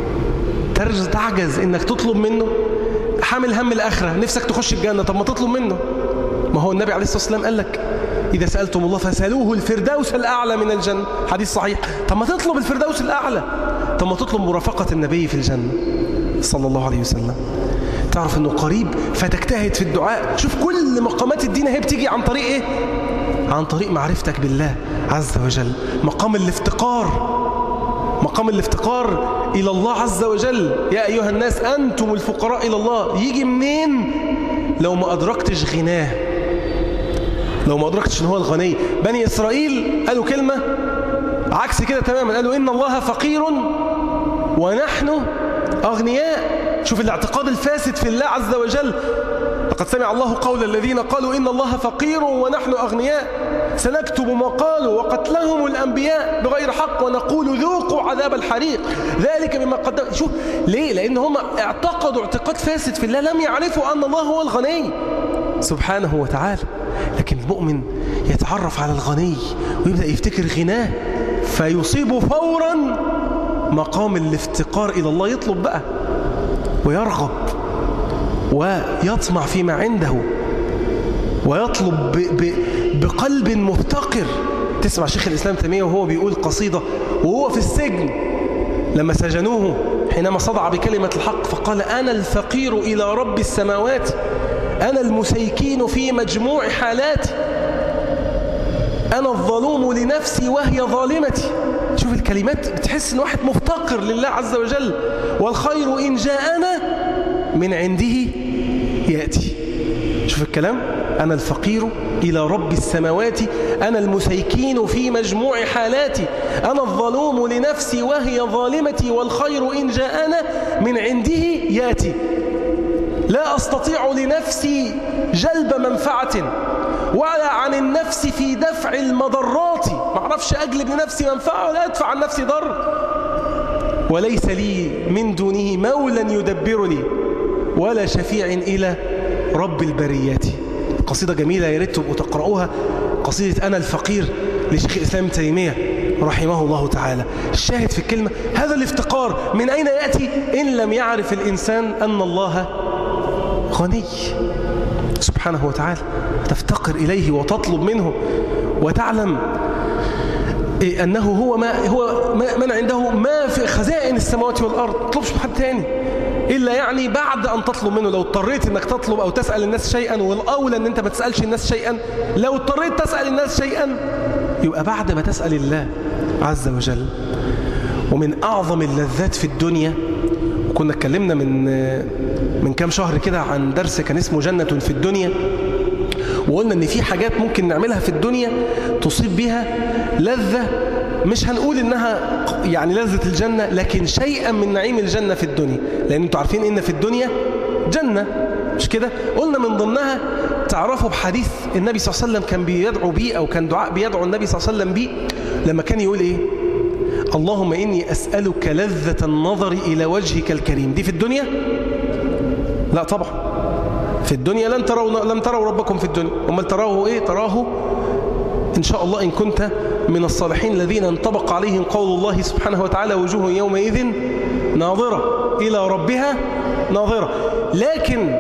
تعجز انك تطلب منه حامل هم الاخره نفسك تخش الجنه طب ما تطلب منه ما هو النبي عليه الصلاه والسلام قال لك اذا سالتم الله فسالوه الفردوس الاعلى من الجنه حديث صحيح طب ما تطلب الفردوس الاعلى طب ما تطلب مرافقه النبي في الجنه صلى الله عليه وسلم تعرف انه قريب فتجتهد في الدعاء شوف كل مقامات الدين هي بتيجي عن طريق ايه عن طريق معرفتك بالله عز وجل مقام الافتقار مقام الافتقار إلى الله عز وجل يا أيها الناس أنتم الفقراء إلى الله يجي منين لو ما أدركتش غناه لو ما أدركتش إن هو الغني بني إسرائيل قالوا كلمة عكس كده تماما قالوا إن الله فقير ونحن أغنياء شوف الاعتقاد الفاسد في الله عز وجل لقد سمع الله قول الذين قالوا إن الله فقير ونحن أغنياء سنكتب ما قالوا وقتلهم الأنبياء بغير حق ونقول ذوقوا عذاب الحريق ذلك مما قدم شوف ليه لأن هم اعتقدوا اعتقاد فاسد في الله لم يعرفوا أن الله هو الغني سبحانه وتعالى لكن المؤمن يتعرف على الغني ويبدأ يفتكر غناه فيصيب فورا مقام الافتقار إلى الله يطلب بقى ويرغب ويطمع فيما عنده ويطلب ب ب بقلب مفتقر تسمع شيخ الإسلام تيمية وهو بيقول قصيدة وهو في السجن لما سجنوه حينما صدع بكلمة الحق فقال أنا الفقير إلى رب السماوات أنا المسيكين في مجموع حالاتي أنا الظلوم لنفسي وهي ظالمتي شوف الكلمات بتحس ان واحد مفتقر لله عز وجل والخير إن جاءنا من عنده يأتي شوف الكلام أنا الفقير إلى رب السماوات أنا المسيكين في مجموع حالاتي أنا الظلوم لنفسي وهي ظالمتي والخير إن جاءنا من عنده ياتي لا أستطيع لنفسي جلب منفعة ولا عن النفس في دفع المضرات ما أعرفش أجلب لنفسي منفعة ولا أدفع عن نفسي ضر وليس لي من دونه مولا يدبر لي ولا شفيع إلى رب البريات قصيدة جميلة يا ريت تبقوا تقرأوها قصيدة أنا الفقير لشيخ الإسلام تيمية رحمه الله تعالى الشاهد في الكلمة هذا الافتقار من أين يأتي إن لم يعرف الإنسان أن الله غني سبحانه وتعالى تفتقر إليه وتطلب منه وتعلم إيه أنه هو ما هو من عنده ما في خزائن السماوات والأرض تطلبش من حد تاني إلا يعني بعد أن تطلب منه لو اضطريت أنك تطلب أو تسأل الناس شيئا والأولى أن أنت ما تسألش الناس شيئا لو اضطريت تسأل الناس شيئا يبقى بعد ما تسأل الله عز وجل ومن أعظم اللذات في الدنيا وكنا اتكلمنا من من كام شهر كده عن درس كان اسمه جنة في الدنيا وقلنا ان في حاجات ممكن نعملها في الدنيا تصيب بها لذة مش هنقول انها يعني لذة الجنة لكن شيئا من نعيم الجنة في الدنيا لان انتوا عارفين ان في الدنيا جنة مش كده قلنا من ضمنها تعرفوا بحديث النبي صلى الله عليه وسلم كان بيدعو بيه او كان دعاء بيدعو النبي صلى الله عليه وسلم بيه لما كان يقول ايه اللهم إني أسألك لذة النظر إلى وجهك الكريم دي في الدنيا لا طبعا في الدنيا لن تروا لم تروا ربكم في الدنيا وما تراه إيه تراه إن شاء الله إن كنت من الصالحين الذين انطبق عليهم قول الله سبحانه وتعالى وجوه يومئذ ناظرة إلى ربها ناظرة لكن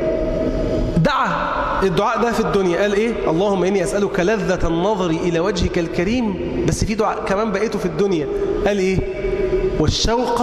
دعا الدعاء ده في الدنيا قال إيه اللهم إني أسألك لذة النظر إلى وجهك الكريم بس في دعاء كمان بقيته في الدنيا قال إيه والشوق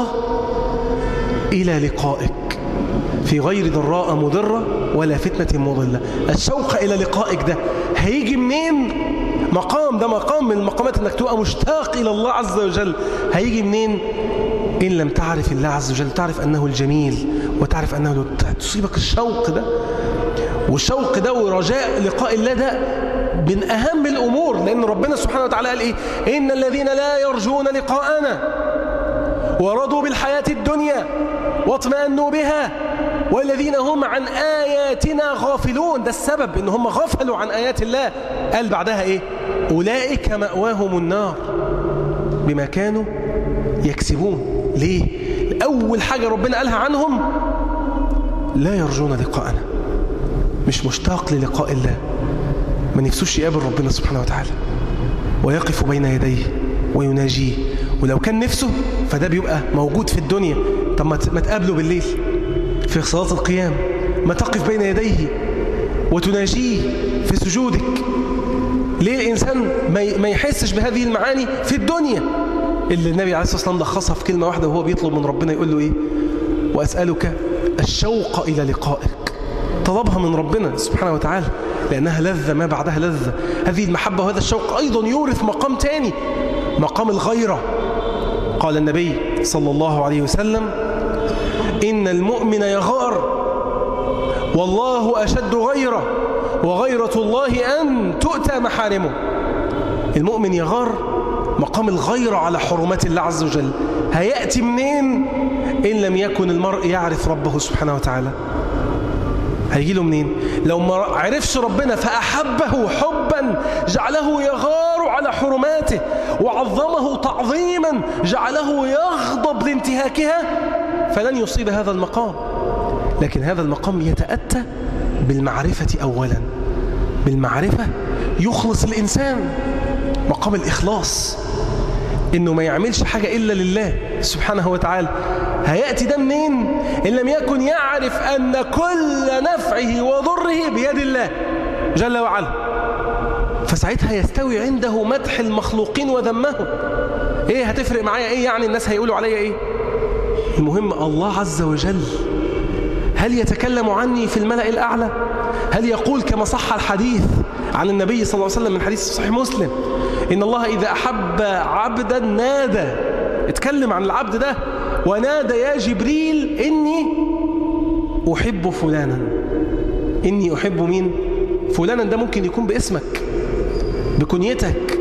إلى لقائك في غير ضراء مضرة ولا فتنة مضلة الشوق إلى لقائك ده هيجي منين مقام ده مقام من المقامات انك تبقى مشتاق إلى الله عز وجل هيجي منين إن لم تعرف الله عز وجل تعرف أنه الجميل وتعرف أنه تصيبك الشوق ده والشوق ده ورجاء لقاء الله ده من أهم الأمور لأن ربنا سبحانه وتعالى قال إيه إن الذين لا يرجون لقاءنا ورضوا بالحياة الدنيا واطمأنوا بها والذين هم عن آياتنا غافلون ده السبب إن هم غفلوا عن آيات الله قال بعدها إيه أولئك مأواهم النار بما كانوا يكسبون ليه أول حاجة ربنا قالها عنهم لا يرجون لقاءنا مش مشتاق للقاء الله ما نفسوش يقابل ربنا سبحانه وتعالى ويقف بين يديه ويناجيه ولو كان نفسه فده بيبقى موجود في الدنيا طب ما تقابله بالليل في صلاة القيام ما تقف بين يديه وتناجيه في سجودك ليه الإنسان ما يحسش بهذه المعاني في الدنيا اللي النبي عليه الصلاة والسلام لخصها في كلمة واحدة وهو بيطلب من ربنا يقول له إيه وأسألك الشوق إلى لقائك طلبها من ربنا سبحانه وتعالى لأنها لذة ما بعدها لذة هذه المحبة وهذا الشوق أيضا يورث مقام تاني مقام الغيرة قال النبي صلى الله عليه وسلم إن المؤمن يغار والله أشد غيرة وغيرة الله أن تؤتى محارمه المؤمن يغار مقام الغيرة على حرمات الله عز وجل هيأتي منين إن لم يكن المرء يعرف ربه سبحانه وتعالى هيجي له منين لو ما عرفش ربنا فأحبه حبا جعله يغار على حرماته وعظمه تعظيما جعله يغضب لانتهاكها فلن يصيب هذا المقام لكن هذا المقام يتأتى بالمعرفة أولا بالمعرفة يخلص الإنسان مقام الإخلاص إنه ما يعملش حاجة إلا لله سبحانه وتعالى هيأتي ده منين إن لم يكن يعرف أن كل نفعه وضره بيد الله جل وعلا فساعتها يستوي عنده مدح المخلوقين وذمهم ايه هتفرق معايا ايه يعني الناس هيقولوا عليا ايه المهم الله عز وجل هل يتكلم عني في الملأ الأعلى هل يقول كما صح الحديث عن النبي صلى الله عليه وسلم من حديث صحيح مسلم إن الله إذا أحب عبدا نادى اتكلم عن العبد ده ونادى يا جبريل إني أحب فلانا إني أحب مين فلانا ده ممكن يكون باسمك بكنيتك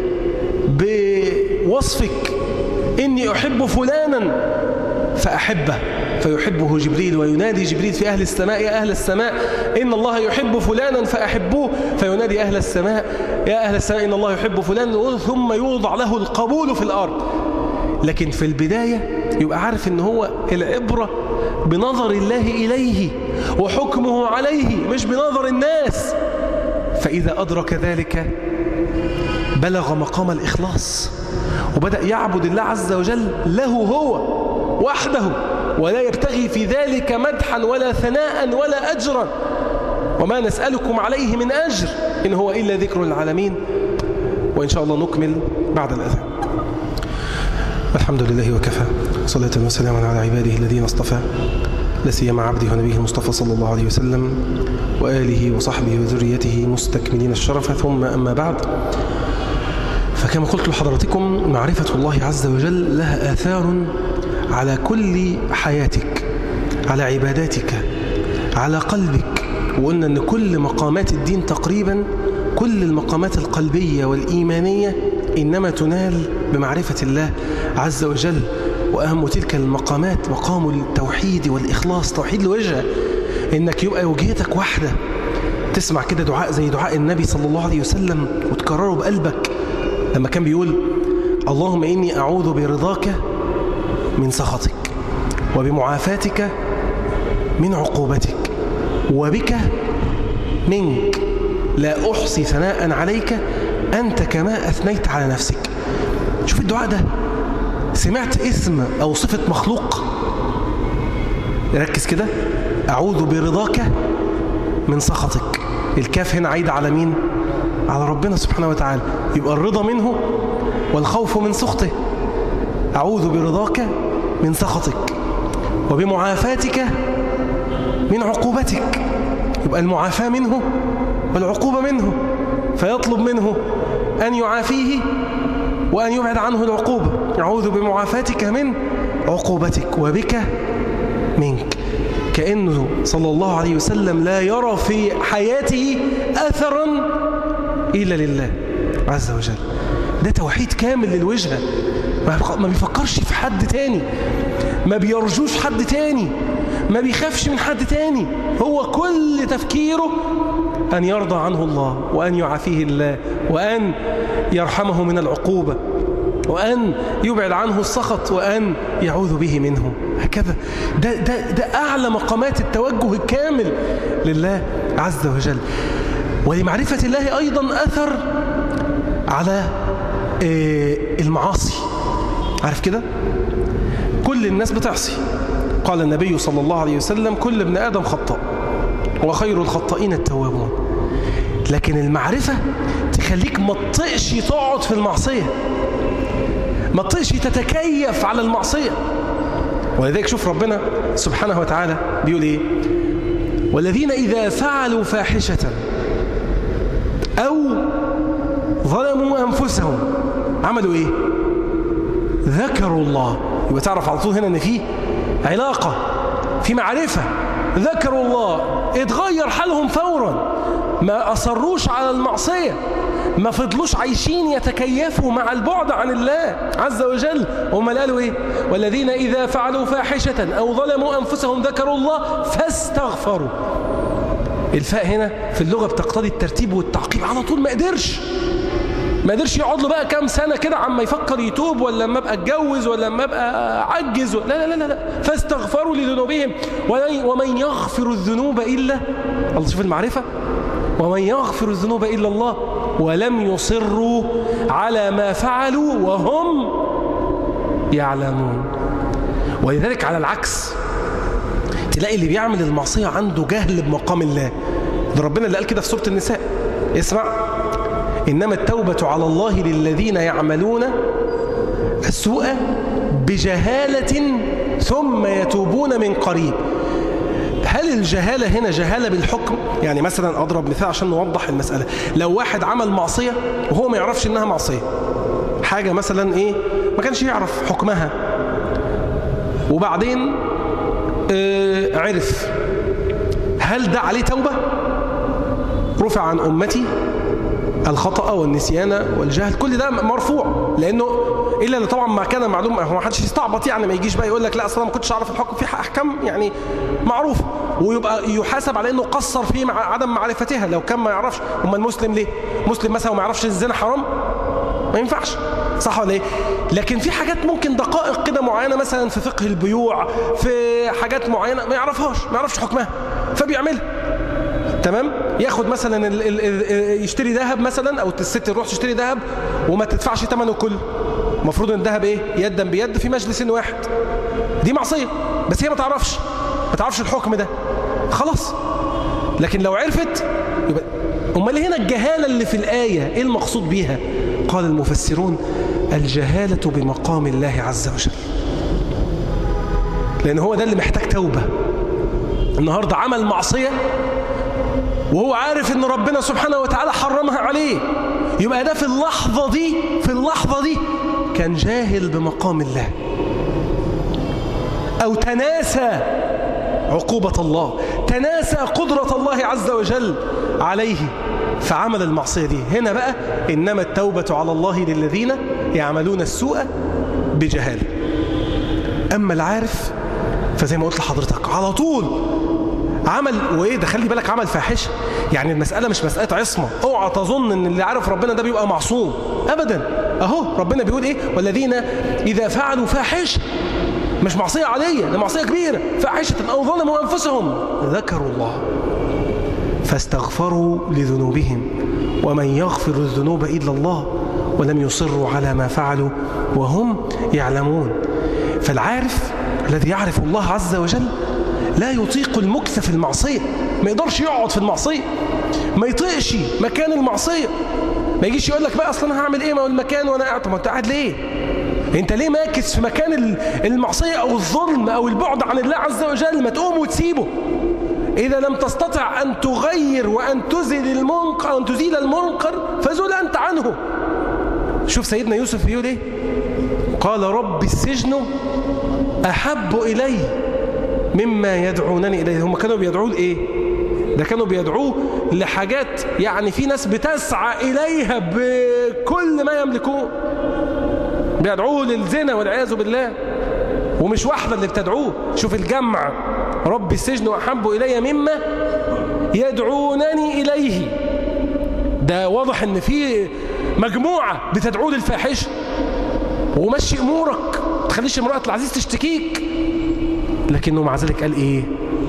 بوصفك إني أحب فلانا فأحبه فيحبه جبريل وينادي جبريل في أهل السماء يا أهل السماء إن الله يحب فلانا فأحبوه فينادي أهل السماء يا أهل السماء إن الله يحب فلانا ثم يوضع له القبول في الأرض لكن في البداية يبقى عارف إن هو العبرة بنظر الله إليه وحكمه عليه مش بنظر الناس فإذا أدرك ذلك بلغ مقام الإخلاص وبدأ يعبد الله عز وجل له هو وحده ولا يبتغي في ذلك مدحا ولا ثناء ولا أجرا وما نسألكم عليه من أجر إن هو إلا ذكر العالمين وإن شاء الله نكمل بعد الأذان الحمد لله وكفى صلاة وسلاما على عباده الذين اصطفى لسيما عبده ونبيه المصطفى صلى الله عليه وسلم وآله وصحبه وذريته مستكملين الشرف ثم أما بعد فكما قلت لحضراتكم معرفة الله عز وجل لها آثار على كل حياتك على عباداتك على قلبك وقلنا أن كل مقامات الدين تقريبا كل المقامات القلبية والإيمانية إنما تنال بمعرفة الله عز وجل وأهم تلك المقامات مقام التوحيد والإخلاص توحيد الوجه إنك يبقى وجهتك واحدة تسمع كده دعاء زي دعاء النبي صلى الله عليه وسلم وتكرره بقلبك لما كان بيقول اللهم إني أعوذ برضاك من سخطك وبمعافاتك من عقوبتك وبك منك لا أحصي ثناء عليك أنت كما أثنيت على نفسك شوف الدعاء ده سمعت اسم أو صفة مخلوق ركز كده أعوذ برضاك من سخطك الكاف هنا عايدة على مين على ربنا سبحانه وتعالى يبقى الرضا منه والخوف من سخطه أعوذ برضاك من سخطك وبمعافاتك من عقوبتك يبقى المعافاة منه والعقوبة منه فيطلب منه أن يعافيه وأن يبعد عنه العقوبة أعوذ بمعافاتك من عقوبتك وبك منك كأنه صلى الله عليه وسلم لا يرى في حياته أثرا إلا لله عز وجل ده توحيد كامل للوجهة ما بيفكرش في حد تاني ما بيرجوش حد تاني ما بيخافش من حد تاني هو كل تفكيره أن يرضى عنه الله وأن يعافيه الله وأن يرحمه من العقوبة وأن يبعد عنه السخط وأن يعوذ به منه هكذا ده, ده, ده أعلى مقامات التوجه الكامل لله عز وجل ولمعرفة الله أيضا أثر على المعاصي عارف كده كل الناس بتعصي قال النبي صلى الله عليه وسلم كل ابن آدم خطاء وخير الخطائين التوابون لكن المعرفة تخليك ما تطقش تقعد في المعصية ما تطقش تتكيف على المعصية ولذلك شوف ربنا سبحانه وتعالى بيقول ايه والذين إذا فعلوا فاحشة أو ظلموا أنفسهم عملوا ايه ذكروا الله يبقى تعرف على طول هنا ان في علاقة في معرفة ذكروا الله اتغير حالهم فورا ما أصروش على المعصية ما فضلوش عايشين يتكيفوا مع البعد عن الله عز وجل هم قالوا ايه والذين إذا فعلوا فاحشة أو ظلموا أنفسهم ذكروا الله فاستغفروا الفاء هنا في اللغة بتقتضي الترتيب والتعقيب على طول ما قدرش ما قدرش يقعد له بقى كام سنة كده عما يفكر يتوب ولا لما ابقى اتجوز ولا لما ابقى عجز لا لا لا لا فاستغفروا لذنوبهم ومن يغفر الذنوب إلا الله شوف المعرفة ومن يغفر الذنوب إلا الله ولم يصروا على ما فعلوا وهم يعلمون ولذلك على العكس تلاقي اللي بيعمل المعصية عنده جهل بمقام الله ده ربنا اللي قال كده في سورة النساء اسمع إنما التوبة على الله للذين يعملون السوء بجهالة ثم يتوبون من قريب هل الجهالة هنا جهالة بالحكم يعني مثلا أضرب مثال عشان نوضح المسألة لو واحد عمل معصية وهو ما يعرفش إنها معصية حاجة مثلا إيه ما كانش يعرف حكمها وبعدين آه عرف هل ده عليه توبة رفع عن أمتي الخطأ والنسيان والجهل كل ده مرفوع لأنه إلا طبعا ما كان معلوم هو ما حدش يستعبط يعني ما يجيش بقى يقول لك لا أصلا ما كنتش أعرف الحكم في أحكام يعني معروفة ويبقى يحاسب على أنه قصر في مع عدم معرفتها لو كان ما يعرفش أما المسلم ليه مسلم مثلا وما يعرفش الزنا حرام ما ينفعش صح ولا ايه لكن في حاجات ممكن دقائق كده معينة مثلا في فقه البيوع في حاجات معينة ما يعرفهاش ما يعرفش حكمها فبيعملها تمام ياخد مثلا ال ال ال يشتري ذهب مثلا او الست تروح تشتري ذهب وما تدفعش ثمنه كله المفروض ان الذهب ايه يدا بيد في مجلس واحد دي معصيه بس هي ما تعرفش ما تعرفش الحكم ده خلاص لكن لو عرفت يبقى امال هنا الجهاله اللي في الايه ايه المقصود بيها قال المفسرون الجهاله بمقام الله عز وجل لان هو ده اللي محتاج توبه النهارده عمل معصيه وهو عارف ان ربنا سبحانه وتعالى حرمها عليه يبقى ده في اللحظة دي في اللحظة دي كان جاهل بمقام الله أو تناسى عقوبة الله تناسى قدرة الله عز وجل عليه فعمل المعصية دي هنا بقى إنما التوبة على الله للذين يعملون السوء بجهالة أما العارف فزي ما قلت لحضرتك على طول عمل وايه ده خلي بالك عمل فاحشه يعني المساله مش مساله عصمه اوعى تظن ان اللي عارف ربنا ده بيبقى معصوم ابدا اهو ربنا بيقول ايه والذين اذا فعلوا فاحشه مش معصيه عاديه ده معصيه كبيره فاحشه او ظلموا انفسهم ذكروا الله فاستغفروا لذنوبهم ومن يغفر الذنوب الا الله ولم يصروا على ما فعلوا وهم يعلمون فالعارف الذي يعرف الله عز وجل لا يطيق المكث في المعصية ما يقدرش يقعد في المعصية ما يطيقش مكان المعصية ما يجيش يقول لك بقى اصلا انا هعمل ايه ما هو المكان وانا قاعد طب انت قاعد ليه انت ليه ماكس في مكان المعصية او الظلم او البعد عن الله عز وجل ما تقوم وتسيبه إذا لم تستطع أن تغير وأن تزيل المنكر أن تزيل المنكر فزل أنت عنه شوف سيدنا يوسف بيقول إيه قال رب السجن أحب إلي مما يدعونني إليه هم كانوا بيدعوه لإيه ده كانوا بيدعوه لحاجات يعني في ناس بتسعى إليها بكل ما يملكون بيدعوه للزنا والعياذ بالله ومش واحدة اللي بتدعوه شوف الجمع رب السجن أحب إلي مما يدعونني إليه ده واضح ان في مجموعة بتدعوه للفاحشة ومشي أمورك تخليش امرأة العزيز تشتكيك لكنه مع ذلك قال إيه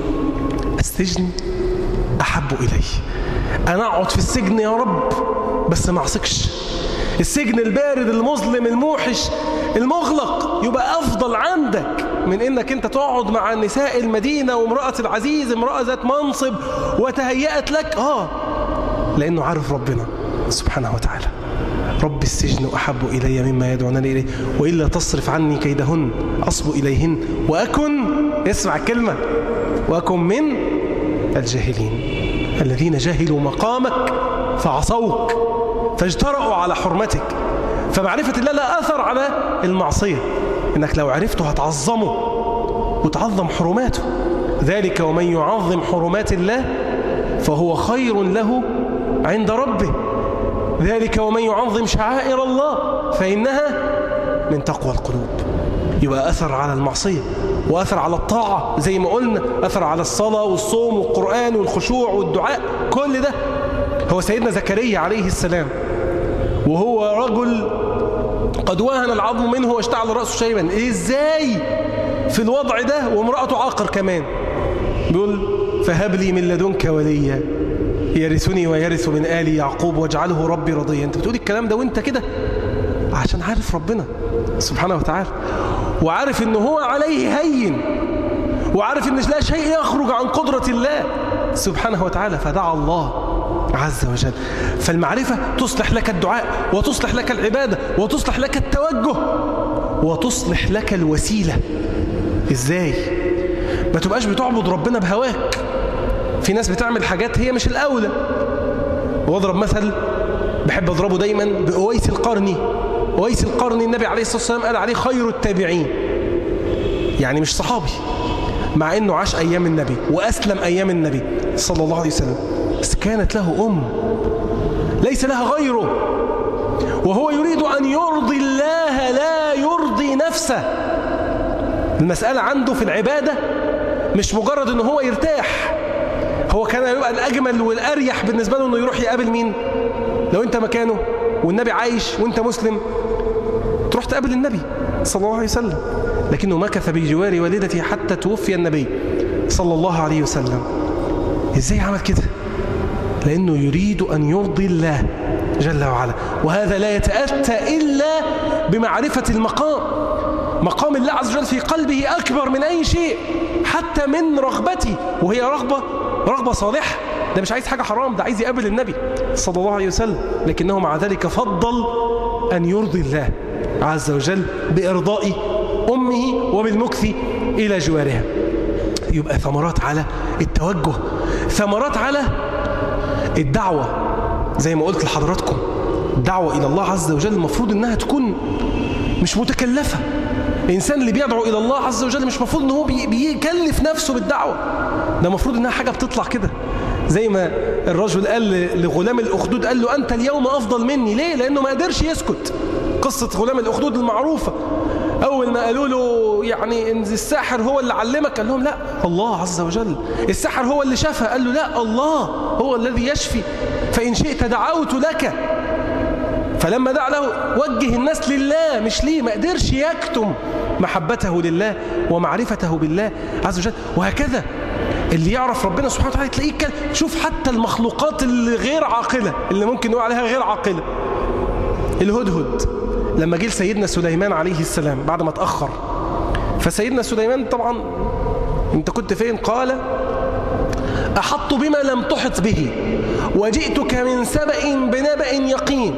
السجن أحب إلي أنا أقعد في السجن يا رب بس ما أعصكش السجن البارد المظلم الموحش المغلق يبقى أفضل عندك من إنك أنت تقعد مع نساء المدينة وامرأة العزيز امرأة ذات منصب وتهيأت لك آه لأنه عارف ربنا سبحانه وتعالى رب السجن أحب إلي مما يدعونني إليه وإلا تصرف عني كيدهن أصب إليهن وأكن اسمع الكلمة وأكن من الجاهلين الذين جهلوا مقامك فعصوك فاجترأوا على حرمتك فمعرفة الله لا أثر على المعصية إنك لو عرفته هتعظمه وتعظم حرماته ذلك ومن يعظم حرمات الله فهو خير له عند ربه ذلك ومن يعظم شعائر الله فإنها من تقوى القلوب يبقى أثر على المعصية وأثر على الطاعة زي ما قلنا أثر على الصلاة والصوم والقرآن والخشوع والدعاء كل ده هو سيدنا زكريا عليه السلام وهو رجل قد وهن العظم منه واشتعل رأسه شيبا ازاي في الوضع ده وامرأته عاقر كمان بيقول فهب لي من لدنك وليا يرثني ويرث من آل يعقوب واجعله ربي رضيا انت بتقول الكلام ده وانت كده عشان عارف ربنا سبحانه وتعالى وعارف ان هو عليه هين وعارف ان لا شيء يخرج عن قدرة الله سبحانه وتعالى فدعا الله عز وجل فالمعرفة تصلح لك الدعاء وتصلح لك العبادة وتصلح لك التوجه وتصلح لك الوسيلة ازاي ما تبقاش بتعبد ربنا بهواك في ناس بتعمل حاجات هي مش الأولى واضرب مثل بحب اضربه دايما بأويس القرني أويس القرني النبي عليه الصلاة والسلام قال عليه خير التابعين يعني مش صحابي مع انه عاش ايام النبي واسلم ايام النبي صلى الله عليه وسلم بس كانت له ام ليس لها غيره وهو يريد ان يرضي الله لا يرضي نفسه المسألة عنده في العبادة مش مجرد ان هو يرتاح هو كان يبقى الاجمل والاريح بالنسبة له انه يروح يقابل مين لو انت مكانه والنبي عايش وانت مسلم تروح تقابل النبي صلى الله عليه وسلم لكنه مكث بجوار والدته حتى توفي النبي صلى الله عليه وسلم ازاي عمل كده لانه يريد ان يرضي الله جل وعلا وهذا لا يتأتى إلا بمعرفة المقام مقام الله عز وجل في قلبه أكبر من أي شيء حتى من رغبتي وهي رغبة رغبة صالحة ده مش عايز حاجة حرام ده عايز يقابل النبي صلى الله عليه وسلم لكنه مع ذلك فضل أن يرضي الله عز وجل بإرضاء أمه وبالمكث إلى جوارها يبقى ثمرات على التوجه ثمرات على الدعوة زي ما قلت لحضراتكم الدعوة إلى الله عز وجل المفروض أنها تكون مش متكلفة الإنسان اللي بيدعو إلى الله عز وجل مش مفروض أنه بيكلف نفسه بالدعوة ده مفروض أنها حاجة بتطلع كده زي ما الرجل قال لغلام الأخدود قال له أنت اليوم أفضل مني ليه؟ لأنه ما قدرش يسكت قصة غلام الأخدود المعروفة أول ما قالوا له يعني إن الساحر هو اللي علمك قال لهم لا الله عز وجل الساحر هو اللي شفى قال له لا الله هو الذي يشفي فإن شئت دعوت لك فلما دعا له وجه الناس لله مش ليه ما قدرش يكتم محبته لله ومعرفته بالله عز وجل وهكذا اللي يعرف ربنا سبحانه وتعالى تلاقيه كده شوف حتى المخلوقات اللي غير عاقلة اللي ممكن نقول عليها غير عاقلة الهدهد لما جه سيدنا سليمان عليه السلام بعد ما اتأخر فسيدنا سليمان طبعا انت كنت فين قال أحط بما لم تحط به وجئتك من سبأ بنبأ يقين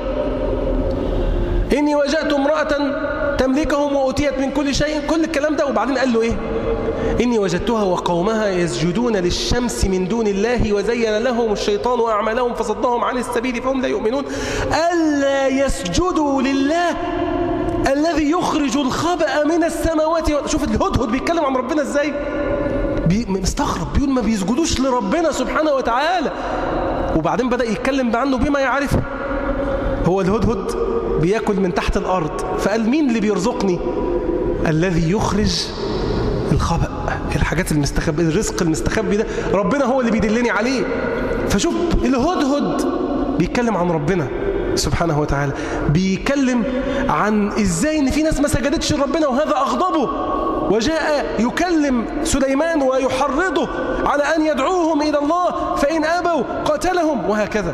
إني وجدت امرأة تملكهم وأتيت من كل شيء كل الكلام ده وبعدين قال له إيه إني وجدتها وقومها يسجدون للشمس من دون الله وزين لهم الشيطان أعمالهم فصدهم عن السبيل فهم لا يؤمنون ألا يسجدوا لله الذي يخرج الخبأ من السماوات شوف الهدهد بيتكلم عن ربنا ازاي بي مستغرب بيقول ما بيسجدوش لربنا سبحانه وتعالى وبعدين بدأ يتكلم عنه بما يعرفه هو الهدهد بياكل من تحت الأرض فقال مين اللي بيرزقني الذي يخرج الخبأ الحاجات المستخبية الرزق المستخبي ده ربنا هو اللي بيدلني عليه فشوف الهدهد بيتكلم عن ربنا سبحانه وتعالى بيتكلم عن ازاي ان في ناس ما سجدتش لربنا وهذا اغضبه وجاء يكلم سليمان ويحرضه على ان يدعوهم الى الله فان ابوا قاتلهم وهكذا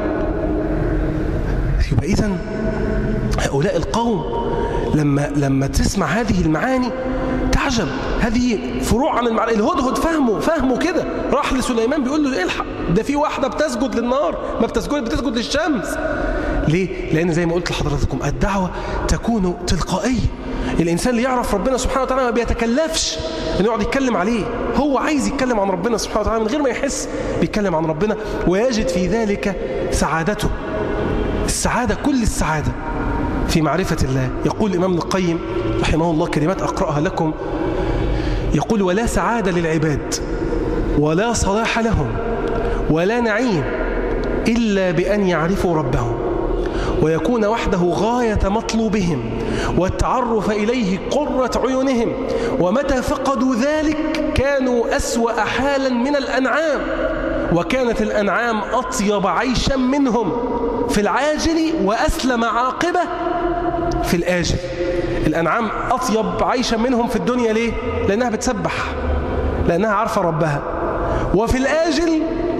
يبقى اذا هؤلاء القوم لما لما تسمع هذه المعاني تعجب هذه فروع عن المعنى الهدهد فهمه فهمه كده راح لسليمان بيقول له الحق ده في واحدة بتسجد للنار ما بتسجد بتسجد للشمس ليه؟ لأن زي ما قلت لحضراتكم الدعوة تكون تلقائية الإنسان اللي يعرف ربنا سبحانه وتعالى ما بيتكلفش إنه يقعد يتكلم عليه هو عايز يتكلم عن ربنا سبحانه وتعالى من غير ما يحس بيتكلم عن ربنا ويجد في ذلك سعادته السعادة كل السعادة في معرفة الله يقول الإمام القيم رحمه الله كلمات أقرأها لكم يقول ولا سعادة للعباد ولا صلاح لهم ولا نعيم إلا بأن يعرفوا ربهم ويكون وحده غاية مطلوبهم والتعرف إليه قرة عيونهم ومتى فقدوا ذلك كانوا أسوأ حالا من الأنعام وكانت الأنعام أطيب عيشا منهم في العاجل وأسلم عاقبة في الآجل الأنعام أطيب عيشا منهم في الدنيا ليه؟ لأنها بتسبح لأنها عارفة ربها وفي الآجل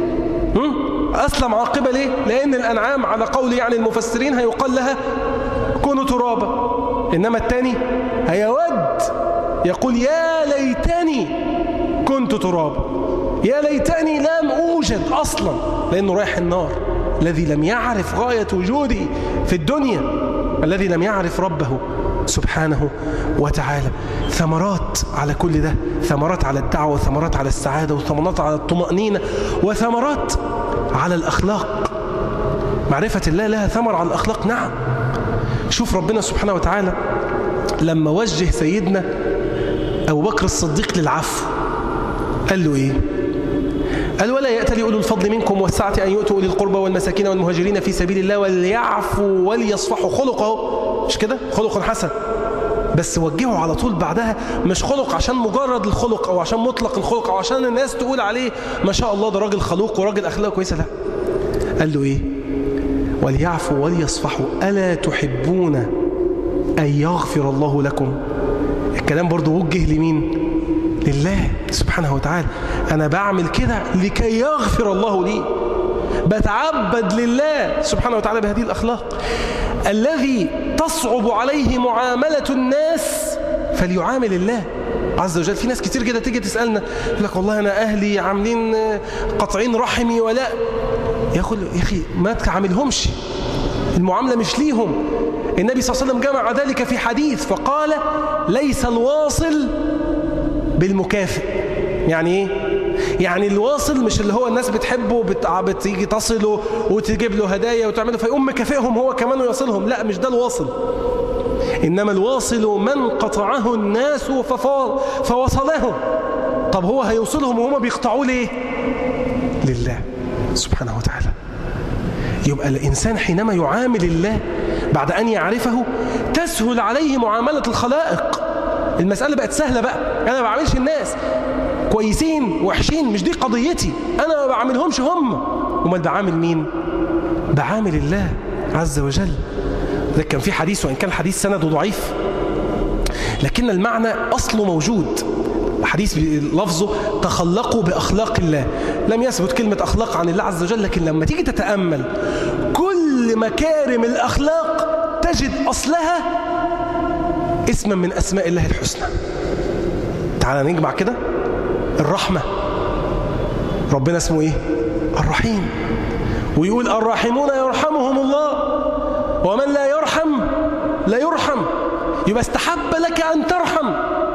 أسلم عاقبة ليه؟ لأن الأنعام على قول يعني المفسرين هيقال لها كونوا ترابا إنما الثاني هيود يقول يا ليتني كنت ترابا يا ليتني لم أوجد أصلا لأنه رايح النار الذي لم يعرف غاية وجودي في الدنيا الذي لم يعرف ربه سبحانه وتعالى ثمرات على كل ده ثمرات على الدعوة وثمرات على السعادة وثمرات على الطمأنينة وثمرات على الأخلاق معرفة الله لها ثمر على الأخلاق نعم شوف ربنا سبحانه وتعالى لما وجه سيدنا أبو بكر الصديق للعفو قال له إيه قال ولا يأتلي أولو الفضل منكم والسعة أن يؤتوا أولي القربى والمساكين والمهاجرين في سبيل الله وليعفوا وليصفحوا خلقه مش كده خلق حسن بس وجهه على طول بعدها مش خلق عشان مجرد الخلق أو عشان مطلق الخلق أو عشان الناس تقول عليه ما شاء الله ده راجل خلوق وراجل أخلاق كويسة لا قال له إيه وليعفوا وليصفحوا ألا تحبون أن يغفر الله لكم الكلام برضو وجه لمين لله سبحانه وتعالى أنا بعمل كده لكي يغفر الله لي بتعبد لله سبحانه وتعالى بهذه الأخلاق الذي تصعب عليه معاملة الناس فليعامل الله عز وجل في ناس كتير كده تيجي تسألنا يقول لك والله أنا أهلي عاملين قطعين رحمي ولا يا أخي ما تعاملهمش المعاملة مش ليهم النبي صلى الله عليه وسلم جمع ذلك في حديث فقال ليس الواصل بالمكافئ يعني ايه يعني الواصل مش اللي هو الناس بتحبه بتيجي تصله وتجيب له هدايا وتعمله فيقوم مكافئهم هو كمان ويصلهم لا مش ده الواصل إنما الواصل من قطعه الناس فوصلهم طب هو هيوصلهم وهم بيقطعوه ليه لله سبحانه وتعالى يبقى الإنسان حينما يعامل الله بعد أن يعرفه تسهل عليه معاملة الخلائق المسألة بقت سهلة بقى أنا ما بعملش الناس كويسين وحشين مش دي قضيتي أنا ما بعملهمش هم امال بعامل مين بعامل الله عز وجل ده كان في حديث وإن كان الحديث سنده ضعيف لكن المعنى أصله موجود حديث لفظه تخلقوا بأخلاق الله لم يثبت كلمة أخلاق عن الله عز وجل لكن لما تيجي تتأمل كل مكارم الأخلاق تجد أصلها اسما من أسماء الله الحسنى تعال نجمع كده الرحمة ربنا اسمه ايه الرحيم ويقول الراحمون يرحمهم الله ومن لا يرحم لا يرحم يبقى استحب لك أن ترحم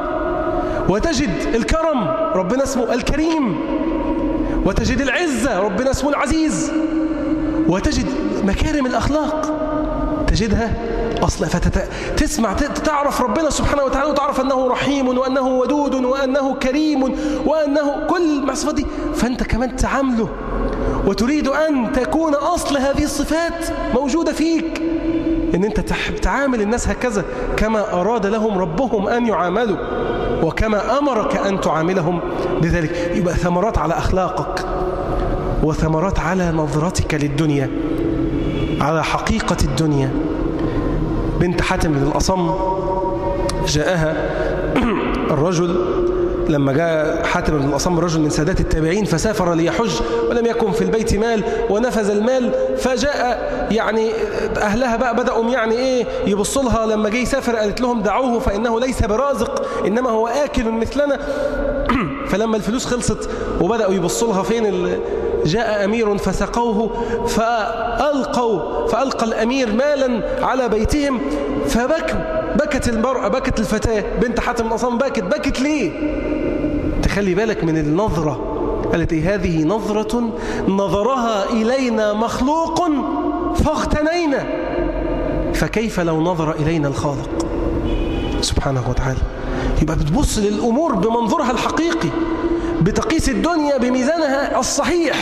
وتجد الكرم ربنا اسمه الكريم وتجد العزة ربنا اسمه العزيز وتجد مكارم الأخلاق تجدها أصلا فتسمع تعرف ربنا سبحانه وتعالى وتعرف أنه رحيم وأنه ودود وأنه كريم وأنه كل الصفات دي فأنت كمان تعامله وتريد أن تكون أصل هذه الصفات موجودة فيك إن أنت تعامل الناس هكذا كما أراد لهم ربهم أن يعاملوا وكما أمرك أن تعاملهم بذلك يبقى ثمرات على أخلاقك وثمرات على نظرتك للدنيا على حقيقة الدنيا بنت حاتم بن الأصم جاءها الرجل لما جاء حاتم بن الأصم رجل من سادات التابعين فسافر ليحج ولم يكن في البيت مال ونفذ المال فجاء يعني أهلها بقى بدأوا يعني إيه يبصوا لها لما جه يسافر قالت لهم دعوه فإنه ليس برازق إنما هو آكل مثلنا فلما الفلوس خلصت وبدأوا يبصوا لها فين جاء أمير فسقوه فألقوا فألقى الأمير مالا على بيتهم فبكوا بكت المرأة بكت الفتاة بنت حاتم الأصام بكت بكت ليه تخلي بالك من النظرة قالت إيه هذه نظرة نظرها إلينا مخلوق فاغتنينا فكيف لو نظر إلينا الخالق سبحانه وتعالى يبقى بتبص للأمور بمنظورها الحقيقي بتقيس الدنيا بميزانها الصحيح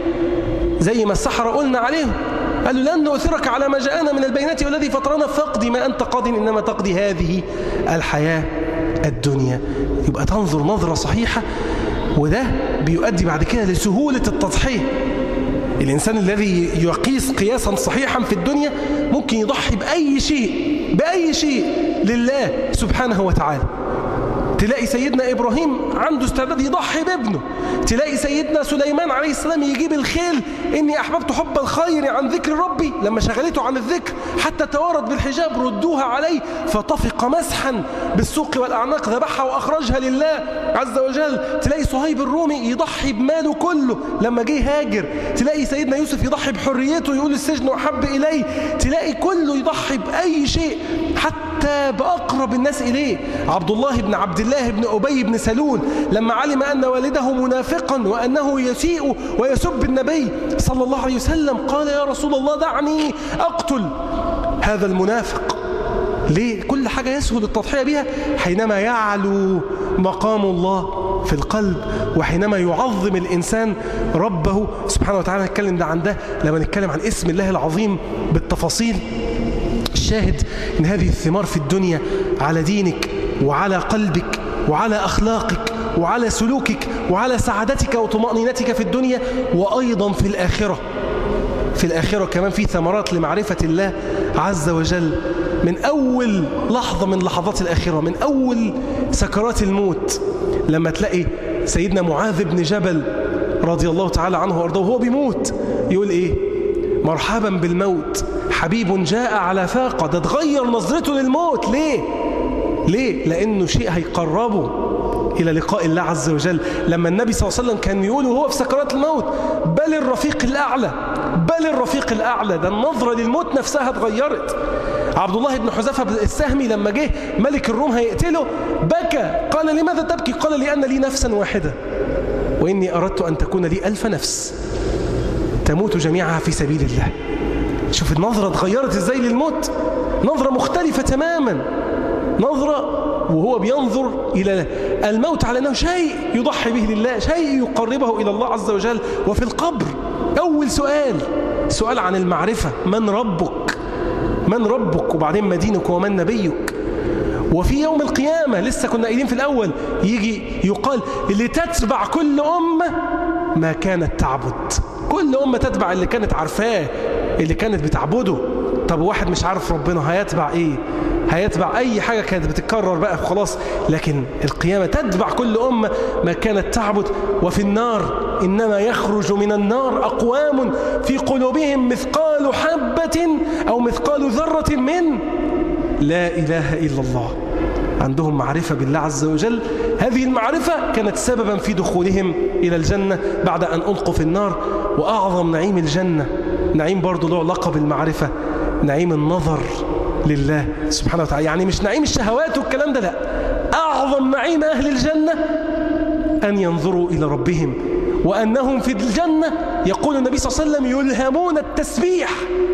زي ما السحرة قلنا عليهم قالوا لن نؤثرك على ما جاءنا من البينات والذي فطرنا فاقضي ما أنت قاض إنما تقضي هذه الحياة الدنيا يبقى تنظر نظرة صحيحة وده بيؤدي بعد كده لسهولة التضحية الإنسان الذي يقيس قياسا صحيحا في الدنيا ممكن يضحي بأي شيء بأي شيء لله سبحانه وتعالى تلاقي سيدنا إبراهيم عنده استعداد يضحي بابنه تلاقي سيدنا سليمان عليه السلام يجيب الخيل إني أحببت حب الخير عن ذكر ربي لما شغلته عن الذكر حتى توارد بالحجاب ردوها عليه فطفق مسحا بالسوق والأعناق ذبحها وأخرجها لله عز وجل تلاقي صهيب الرومي يضحي بماله كله لما جه هاجر تلاقي سيدنا يوسف يضحي بحريته يقول السجن أحب إليه تلاقي كله يضحي بأي شيء حتى بأقرب الناس إليه عبد الله بن عبد الله بن أبي بن سلول لما علم أن والده منافقا وأنه يسيء ويسب النبي صلى الله عليه وسلم قال يا رسول الله دعني أقتل هذا المنافق ليه؟ كل حاجة يسهل التضحية بها حينما يعلو مقام الله في القلب وحينما يعظم الإنسان ربه سبحانه وتعالى نتكلم ده عن ده لما نتكلم عن اسم الله العظيم بالتفاصيل الشاهد ان هذه الثمار في الدنيا على دينك وعلى قلبك وعلى أخلاقك وعلى سلوكك وعلى سعادتك وطمأنينتك في الدنيا وأيضا في الآخرة في الآخرة كمان في ثمرات لمعرفة الله عز وجل من أول لحظة من لحظات الآخرة من أول سكرات الموت لما تلاقي سيدنا معاذ بن جبل رضي الله تعالى عنه وارضاه وهو بيموت يقول إيه مرحبا بالموت حبيب جاء على فاقة ده تغير نظرته للموت ليه ليه لأنه شيء هيقربه إلى لقاء الله عز وجل لما النبي صلى الله عليه وسلم كان يقول وهو في سكرات الموت بل الرفيق الأعلى بل الرفيق الأعلى ده النظرة للموت نفسها اتغيرت عبد الله بن حذافة السهمي لما جه ملك الروم هيقتله بكى قال لماذا تبكي قال لأن لي نفسا واحدة وإني أردت أن تكون لي ألف نفس تموت جميعها في سبيل الله شوف النظرة اتغيرت ازاي للموت نظرة مختلفة تماما نظرة وهو بينظر إلى الموت على أنه شيء يضحي به لله شيء يقربه إلى الله عز وجل وفي القبر أول سؤال سؤال عن المعرفة من ربك من ربك وبعدين ما دينك ومن نبيك وفي يوم القيامة لسه كنا قايلين في الأول يجي يقال لتتبع كل أمة ما كانت تعبد كل أمة تتبع اللي كانت عارفاه اللي كانت بتعبده طب واحد مش عارف ربنا هيتبع ايه هيتبع اي حاجة كانت بتتكرر بقى خلاص لكن القيامة تتبع كل أمة ما كانت تعبد وفي النار إنما يخرج من النار أقوام في قلوبهم مثقال حبة أو مثقال ذرة من لا إله إلا الله عندهم معرفة بالله عز وجل هذه المعرفة كانت سببا في دخولهم إلى الجنة بعد أن ألقوا في النار وأعظم نعيم الجنة نعيم برضو له علاقة بالمعرفة نعيم النظر لله سبحانه وتعالى يعني مش نعيم الشهوات والكلام ده لا أعظم نعيم أهل الجنة أن ينظروا إلى ربهم وأنهم في الجنة يقول النبي صلى الله عليه وسلم يلهمون التسبيح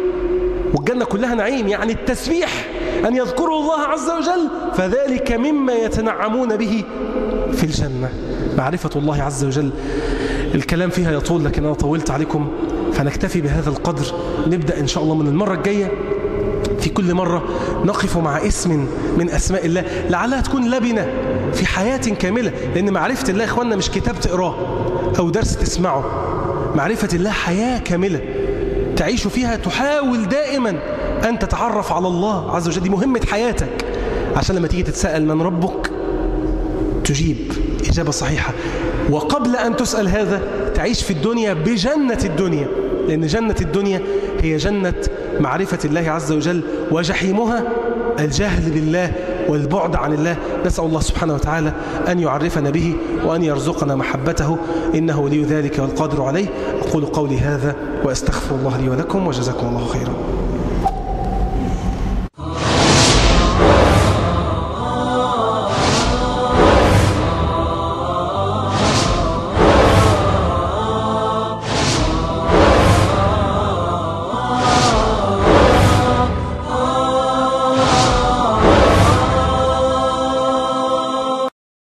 والجنة كلها نعيم يعني التسبيح أن يذكروا الله عز وجل فذلك مما يتنعمون به في الجنة معرفة الله عز وجل الكلام فيها يطول لكن أنا طولت عليكم فنكتفي بهذا القدر نبدأ إن شاء الله من المرة الجاية في كل مرة نقف مع اسم من أسماء الله لعلها تكون لبنة في حياة كاملة لأن معرفة الله إخواننا مش كتاب تقراه أو درس تسمعه معرفة الله حياة كاملة تعيش فيها تحاول دائما أن تتعرف على الله عز وجل دي مهمة حياتك عشان لما تيجي تتسأل من ربك تجيب إجابة صحيحة وقبل أن تسأل هذا تعيش في الدنيا بجنة الدنيا لأن جنة الدنيا هي جنة معرفة الله عز وجل وجحيمها الجهل بالله والبعد عن الله نسأل الله سبحانه وتعالى أن يعرفنا به وأن يرزقنا محبته إنه ولي ذلك والقادر عليه أقول قولي هذا وأستغفر الله لي ولكم وجزاكم الله خيرا